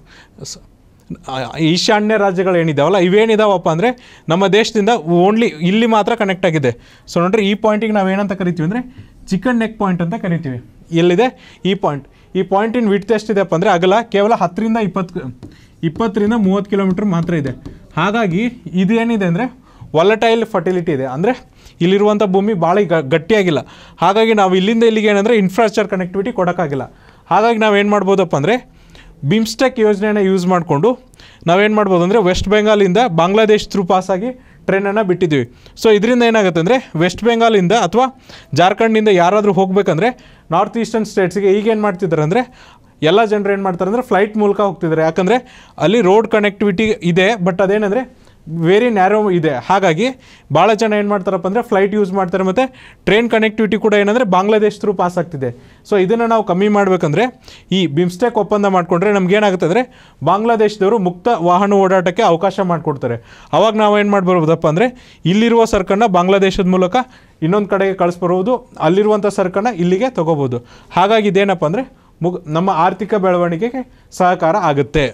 ಈಶಾನ್ಯ ರಾಜ್ಯಗಳು ಏನಿದಾವಲ್ಲ ಇವೇನಿದಾವಪ್ಪ ಅಂದರೆ ನಮ್ಮ ದೇಶದಿಂದ ಓನ್ಲಿ ಇಲ್ಲಿ ಮಾತ್ರ ಕನೆಕ್ಟ್ ಆಗಿದೆ ಸೊ ನೋಡ್ರಿ ಈ ಪಾಯಿಂಟಿಗೆ ನಾವು ಏನಂತ ಕರಿತೀವಿ ಅಂದರೆ ಚಿಕನ್ ನೆಕ್ ಪಾಯಿಂಟ್ ಅಂತ ಕರಿತೀವಿ ಎಲ್ಲಿದೆ ಈ ಪಾಯಿಂಟ್ ಈ ಪಾಯಿಂಟಿನ ವಿಡ್ತ್ ಎಷ್ಟಿದೆಪ್ಪ ಅಂದರೆ ಅಗಲ ಕೇವಲ ಹತ್ತರಿಂದ ಇಪ್ಪತ್ತು ಇಪ್ಪತ್ತರಿಂದ ಮೂವತ್ತು ಕಿಲೋಮೀಟ್ರ್ ಮಾತ್ರ ಇದೆ ಹಾಗಾಗಿ ಇದೇನಿದೆ ಅಂದರೆ ವಾಲಟೈಲ್ ಫರ್ಟಿಲಿಟಿ ಇದೆ ಅಂದರೆ ಇಲ್ಲಿರುವಂಥ ಭೂಮಿ ಭಾಳ ಗ- ಗಟ್ಟಿಯಾಗಿಲ್ಲ ಹಾಗಾಗಿ ನಾವು ಇಲ್ಲಿಂದ ಇಲ್ಲಿಗೆ ಏನಂದರೆ ಇನ್ಫ್ರಾಸ್ಟ್ರಕ್ಚರ್ ಕನೆಕ್ಟಿವಿಟಿ ಕೊಡೋಕ್ಕಾಗಿಲ್ಲ ಹಾಗಾಗಿ ನಾವೇನು ಮಾಡ್ಬೋದಪ್ಪ ಅಂದರೆ ಬಿಮ್ಸ್ಟೆಕ್ ಯೋಜನೆನ ಯೂಸ್ ಮಾಡಿಕೊಂಡು ನಾವೇನು ಮಾಡ್ಬೋದು ಅಂದರೆ ವೆಸ್ಟ್ ಬೆಂಗಾಲಿಂದ ಬಾಂಗ್ಲಾದೇಶ್ ಥ್ರೂ ಪಾಸಾಗಿ ಟ್ರೈನನ್ನು ಬಿಟ್ಟಿದ್ದೀವಿ ಸೊ ಇದರಿಂದ ಏನಾಗುತ್ತೆ ಅಂದರೆ ವೆಸ್ಟ್ ಬೆಂಗಾಲಿಂದ ಅಥವಾ ಜಾರ್ಖಂಡಿಂದ ಯಾರಾದರೂ ಹೋಗಬೇಕಂದ್ರೆ ನಾರ್ತ್ ಈಸ್ಟರ್ನ್ ಸ್ಟೇಟ್ಸ್ಗೆ ಈಗ ಏನು ಮಾಡ್ತಿದ್ದಾರೆ ಅಂದರೆ ಎಲ್ಲ ಜನರು ಏನು ಮಾಡ್ತಾರೆ ಅಂದರೆ ಫ್ಲೈಟ್ ಮೂಲಕ ಹೋಗ್ತಿದ್ದಾರೆ ಯಾಕಂದರೆ ಅಲ್ಲಿ ರೋಡ್ ಕನೆಕ್ಟಿವಿಟಿ ಇದೆ ಬಟ್ ಅದೇನೆಂದರೆ ವೆರಿ ನ್ಯಾರೋ ಇದೆ ಹಾಗಾಗಿ ಭಾಳ ಜನ ಏನು ಮಾಡ್ತಾರಪ್ಪ ಅಂದರೆ ಫ್ಲೈಟ್ ಯೂಸ್ ಮಾಡ್ತಾರೆ ಮತ್ತು ಟ್ರೈನ್ ಕನೆಕ್ಟಿವಿಟಿ ಕೂಡ ಏನಂದರೆ ಬಾಂಗ್ಲಾದೇಶ್ ಥ್ರೂ ಪಾಸ್ ಆಗ್ತಿದೆ ಸೊ ಇದನ್ನು ನಾವು ಕಮ್ಮಿ ಮಾಡಬೇಕಂದ್ರೆ ಈ ಬಿಮ್ಸ್ಟೆಕ್ ಒಪ್ಪಂದ ಮಾಡಿಕೊಂಡ್ರೆ ನಮ್ಗೆ ಏನಾಗುತ್ತೆ ಅಂದರೆ ಬಾಂಗ್ಲಾದೇಶದವರು ಮುಕ್ತ ವಾಹನ ಓಡಾಟಕ್ಕೆ ಅವಕಾಶ ಮಾಡಿಕೊಡ್ತಾರೆ ಅವಾಗ ನಾವು ಏನು ಮಾಡ್ಬರ್ಬೋದಪ್ಪ ಅಂದರೆ ಇಲ್ಲಿರುವ ಸರಕನ್ನು ಬಾಂಗ್ಲಾದೇಶದ ಮೂಲಕ ಇನ್ನೊಂದು ಕಡೆಗೆ ಕಳಿಸ್ಬರ್ಬೋದು ಅಲ್ಲಿರುವಂಥ ಸರಕನ್ನು ಇಲ್ಲಿಗೆ ತೊಗೋಬೋದು ಹಾಗಾಗಿ ಇದೇನಪ್ಪ ಅಂದರೆ ಮುಗ್ ನಮ್ಮ ಆರ್ಥಿಕ ಬೆಳವಣಿಗೆಗೆ ಸಹಕಾರ ಆಗುತ್ತೆ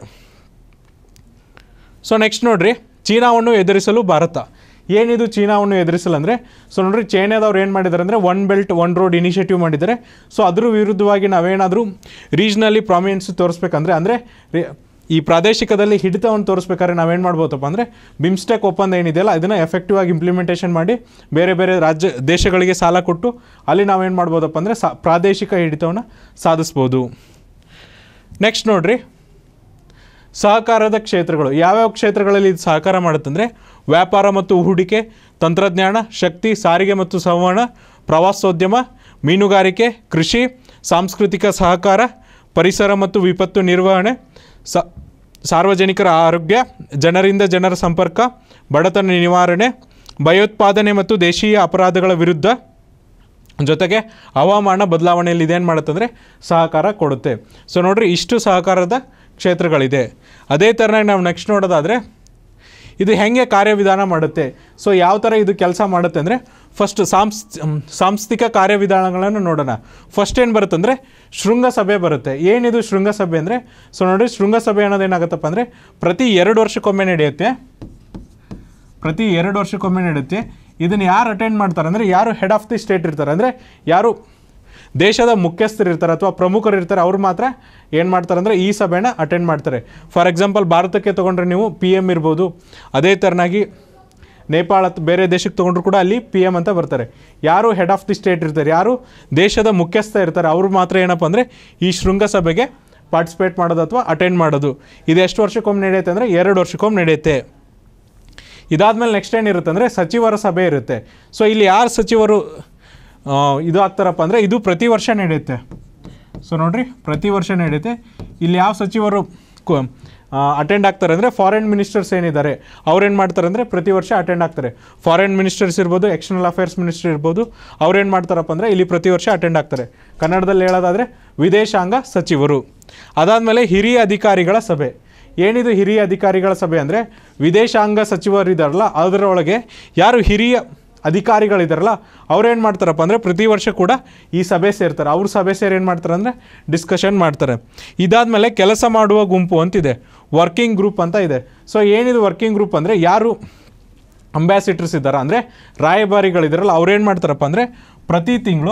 ಸೊ ನೆಕ್ಸ್ಟ್ ನೋಡ್ರಿ ಚೀನಾವನ್ನು ಎದುರಿಸಲು ಭಾರತ ಏನಿದು ಚೀನಾವನ್ನು ಎದುರಿಸಲು ಅಂದರೆ ಸೊ ನೋಡ್ರಿ ಚೈನಾದವ್ರು ಏನು ಮಾಡಿದ್ದಾರೆ ಅಂದರೆ one belt one road initiative ಮಾಡಿದ್ದಾರೆ ಸೊ ಅದ್ರ ವಿರುದ್ಧವಾಗಿ ನಾವೇನಾದರೂ ರೀಜ್ನಲ್ಲಿ ಪ್ರಾಮಿನೆನ್ಸ್ ತೋರಿಸ್ಬೇಕಂದ್ರೆ ಅಂದರೆ ಈ ಪ್ರಾದೇಶಿಕದಲ್ಲಿ ಹಿಡಿತವನ್ನು ತೋರಿಸ್ಬೇಕಾದ್ರೆ ನಾವೇನು ಮಾಡ್ಬೋದಪ್ಪ ಅಂದರೆ ಬಿಮ್ಸ್ಟೆಕ್ ಒಪ್ಪಂದ ಏನಿದೆಯಲ್ಲ ಇದನ್ನು ಎಫೆಕ್ಟಿವ್ ಆಗಿ ಇಂಪ್ಲಿಮೆಂಟೇಷನ್ ಮಾಡಿ ಬೇರೆ ಬೇರೆ ರಾಜ್ಯ ದೇಶಗಳಿಗೆ ಸಾಲ ಕೊಟ್ಟು ಅಲ್ಲಿ ನಾವೇನು ಮಾಡ್ಬೋದಪ್ಪ ಅಂದರೆ ಸಾ ಪ್ರಾದೇಶಿಕ ಹಿಡಿತವನ್ನು ಸಾಧಿಸ್ಬೋದು ನೆಕ್ಸ್ಟ್ ನೋಡ್ರಿ ಸಹಕಾರದ ಕ್ಷೇತ್ರಗಳು ಯಾವ್ಯಾವ ಕ್ಷೇತ್ರಗಳಲ್ಲಿ ಇದು ಸಹಕಾರ ಮಾಡುತ್ತಂದರೆ ವ್ಯಾಪಾರ ಮತ್ತು ಹೂಡಿಕೆ ತಂತ್ರಜ್ಞಾನ ಶಕ್ತಿ ಸಾರಿಗೆ ಮತ್ತು ಸಂವಹನ ಪ್ರವಾಸೋದ್ಯಮ ಮೀನುಗಾರಿಕೆ ಕೃಷಿ ಸಾಂಸ್ಕೃತಿಕ ಸಹಕಾರ ಪರಿಸರ ಮತ್ತು ವಿಪತ್ತು ನಿರ್ವಹಣೆ ಸ ಸಾರ್ವಜನಿಕರ ಆರೋಗ್ಯ ಜನರಿಂದ ಜನರ ಸಂಪರ್ಕ ಬಡತನ ನಿವಾರಣೆ ಭಯೋತ್ಪಾದನೆ ಮತ್ತು ದೇಶೀಯ ಅಪರಾಧಗಳ ವಿರುದ್ಧ ಜೊತೆಗೆ ಹವಾಮಾನ ಬದಲಾವಣೆಯಲ್ಲಿ ಇದೇನು ಮಾಡುತ್ತಂದರೆ ಸಹಕಾರ ಕೊಡುತ್ತೆ ಸೊ ನೋಡ್ರಿ ಇಷ್ಟು ಸಹಕಾರದ ಕ್ಷೇತ್ರಗಳಿದೆ ಅದೇ ಥರನಾಗಿ ನಾವು ನೆಕ್ಸ್ಟ್ ನೋಡೋದಾದರೆ ಇದು ಹೆಂಗೆ ಕಾರ್ಯವಿಧಾನ ಮಾಡುತ್ತೆ ಸೊ ಯಾವ ಥರ ಇದು ಕೆಲಸ ಮಾಡುತ್ತೆ ಅಂದರೆ ಫಸ್ಟ್ ಸಾಂಸ್ ಸಾಂಸ್ಥಿಕ ಕಾರ್ಯವಿಧಾನಗಳನ್ನು ನೋಡೋಣ ಫಸ್ಟ್ ಏನು ಬರುತ್ತೆ ಅಂದರೆ ಶೃಂಗಸಭೆ ಬರುತ್ತೆ ಏನಿದು ಶೃಂಗಸಭೆ ಅಂದರೆ ಸೊ ನೋಡಿ ಶೃಂಗಸಭೆ ಅನ್ನೋದು ಏನಾಗುತ್ತಪ್ಪ ಅಂದರೆ ಪ್ರತಿ ಎರಡು ವರ್ಷಕ್ಕೊಮ್ಮೆ ನಡೆಯುತ್ತೆ ಪ್ರತಿ ಎರಡು ವರ್ಷಕ್ಕೊಮ್ಮೆ ನಡೆಯುತ್ತೆ ಇದನ್ನು ಯಾರು ಅಟೆಂಡ್ ಮಾಡ್ತಾರೆ ಅಂದರೆ ಯಾರು ಹೆಡ್ ಆಫ್ ದಿ ಸ್ಟೇಟ್ ಇರ್ತಾರೆ ಅಂದರೆ ಯಾರು ದೇಶದ ಮುಖ್ಯಸ್ಥರು ಇರ್ತಾರೆ ಅಥವಾ ಪ್ರಮುಖರು ಇರ್ತಾರೆ ಅವ್ರು ಮಾತ್ರ ಏನು ಮಾಡ್ತಾರೆ ಅಂದರೆ ಈ ಸಭೆನ ಅಟೆಂಡ್ ಮಾಡ್ತಾರೆ ಫಾರ್ ಎಕ್ಸಾಂಪಲ್ ಭಾರತಕ್ಕೆ ತೊಗೊಂಡ್ರೆ ನೀವು ಪಿ ಎಮ್ ಇರ್ಬೋದು ಅದೇ ಥರನಾಗಿ ನೇಪಾಳ ಅಥವಾ ಬೇರೆ ದೇಶಕ್ಕೆ ತೊಗೊಂಡ್ರು ಕೂಡ ಅಲ್ಲಿ ಪಿ ಎಮ್ ಅಂತ ಬರ್ತಾರೆ ಯಾರು ಹೆಡ್ ಆಫ್ ದಿ ಸ್ಟೇಟ್ ಇರ್ತಾರೆ ಯಾರು ದೇಶದ ಮುಖ್ಯಸ್ಥ ಇರ್ತಾರೆ ಅವ್ರು ಮಾತ್ರ ಏನಪ್ಪ ಅಂದರೆ ಈ ಶೃಂಗಸಭೆಗೆ ಪಾರ್ಟಿಸಿಪೇಟ್ ಮಾಡೋದು ಅಥವಾ ಅಟೆಂಡ್ ಮಾಡೋದು ಇದು ಎಷ್ಟು ವರ್ಷಕ್ಕೊಮ್ಮೆ ನಡೆಯುತ್ತೆ ಅಂದರೆ ಎರಡು ವರ್ಷಕ್ಕೊಮ್ಮೆ ನಡೆಯುತ್ತೆ ಇದಾದ್ಮೇಲೆ ನೆಕ್ಸ್ಟ್ ಏನಿರುತ್ತೆ ಅಂದರೆ ಸಚಿವರ ಸಭೆ ಇರುತ್ತೆ ಸೊ ಇಲ್ಲಿ ಯಾರು ಸಚಿವರು ಆ, ಇದು ಆಗ್ತಾರಪ್ಪ ಅಂದರೆ ಇದು ಪ್ರತಿ ವರ್ಷ ನಡೆಯುತ್ತೆ ಸೊ ನೋಡ್ರಿ ಪ್ರತಿ ವರ್ಷ ನಡೆಯುತ್ತೆ ಇಲ್ಲಿ ಯಾವ ಸಚಿವರು ಅಟೆಂಡ್ ಆಗ್ತಾರೆ ಅಂದರೆ ಫಾರಿನ್ ಮಿನಿಸ್ಟರ್ಸ್ ಏನಿದ್ದಾರೆ ಅವ್ರೇನು ಮಾಡ್ತಾರೆ ಅಂದರೆ ಪ್ರತಿ ವರ್ಷ ಅಟೆಂಡ್ ಆಗ್ತಾರೆ ಫಾರಿನ್ ಮಿನಿಸ್ಟರ್ಸ್ ಇರ್ಬೋದು ಎಕ್ಸ್ಟರ್ನಲ್ ಅಫೇರ್ಸ್ ಮಿನಿಸ್ಟರ್ ಇರ್ಬೋದು ಅವ್ರೇನು ಮಾಡ್ತಾರಪ್ಪ ಅಂದರೆ ಇಲ್ಲಿ ಪ್ರತಿ ವರ್ಷ ಅಟೆಂಡ್ ಆಗ್ತಾರೆ ಕನ್ನಡದಲ್ಲಿ ಹೇಳೋದಾದರೆ ವಿದೇಶಾಂಗ ಸಚಿವರು ಅದಾದಮೇಲೆ ಹಿರಿಯ ಅಧಿಕಾರಿಗಳ ಸಭೆ ಏನಿದು ಹಿರಿಯ ಅಧಿಕಾರಿಗಳ ಸಭೆ ಅಂದರೆ ವಿದೇಶಾಂಗ ಸಚಿವರಿದ್ದಾರಲ್ಲ ಅದರೊಳಗೆ ಯಾರು ಹಿರಿಯ ಅಧಿಕಾರಿಗಳಿದಾರಲ್ಲ ಅವ್ರೇನು ಮಾಡ್ತಾರಪ್ಪ ಅಂದರೆ ಪ್ರತಿ ವರ್ಷ ಕೂಡ ಈ ಸಭೆ ಸೇರ್ತಾರೆ ಅವ್ರ ಸಭೆ ಸೇರಿ ಏನು ಮಾಡ್ತಾರೆ ಅಂದರೆ ಡಿಸ್ಕಷನ್ ಮಾಡ್ತಾರೆ ಇದಾದಮೇಲೆ ಕೆಲಸ ಮಾಡುವ ಗುಂಪು ಅಂತಿದೆ ವರ್ಕಿಂಗ್ ಗ್ರೂಪ್ ಅಂತ ಇದೆ ಸೊ ಏನಿದು ವರ್ಕಿಂಗ್ ಗ್ರೂಪ್ ಅಂದರೆ ಯಾರು ಅಂಬ್ಯಾಸಿಡರ್ಸ್ ಇದ್ದಾರೆ ಅಂದರೆ ರಾಯಭಾರಿಗಳಿದಾರಲ್ಲ ಅವ್ರೇನು ಮಾಡ್ತಾರಪ್ಪ ಅಂದರೆ ಪ್ರತಿ ತಿಂಗಳು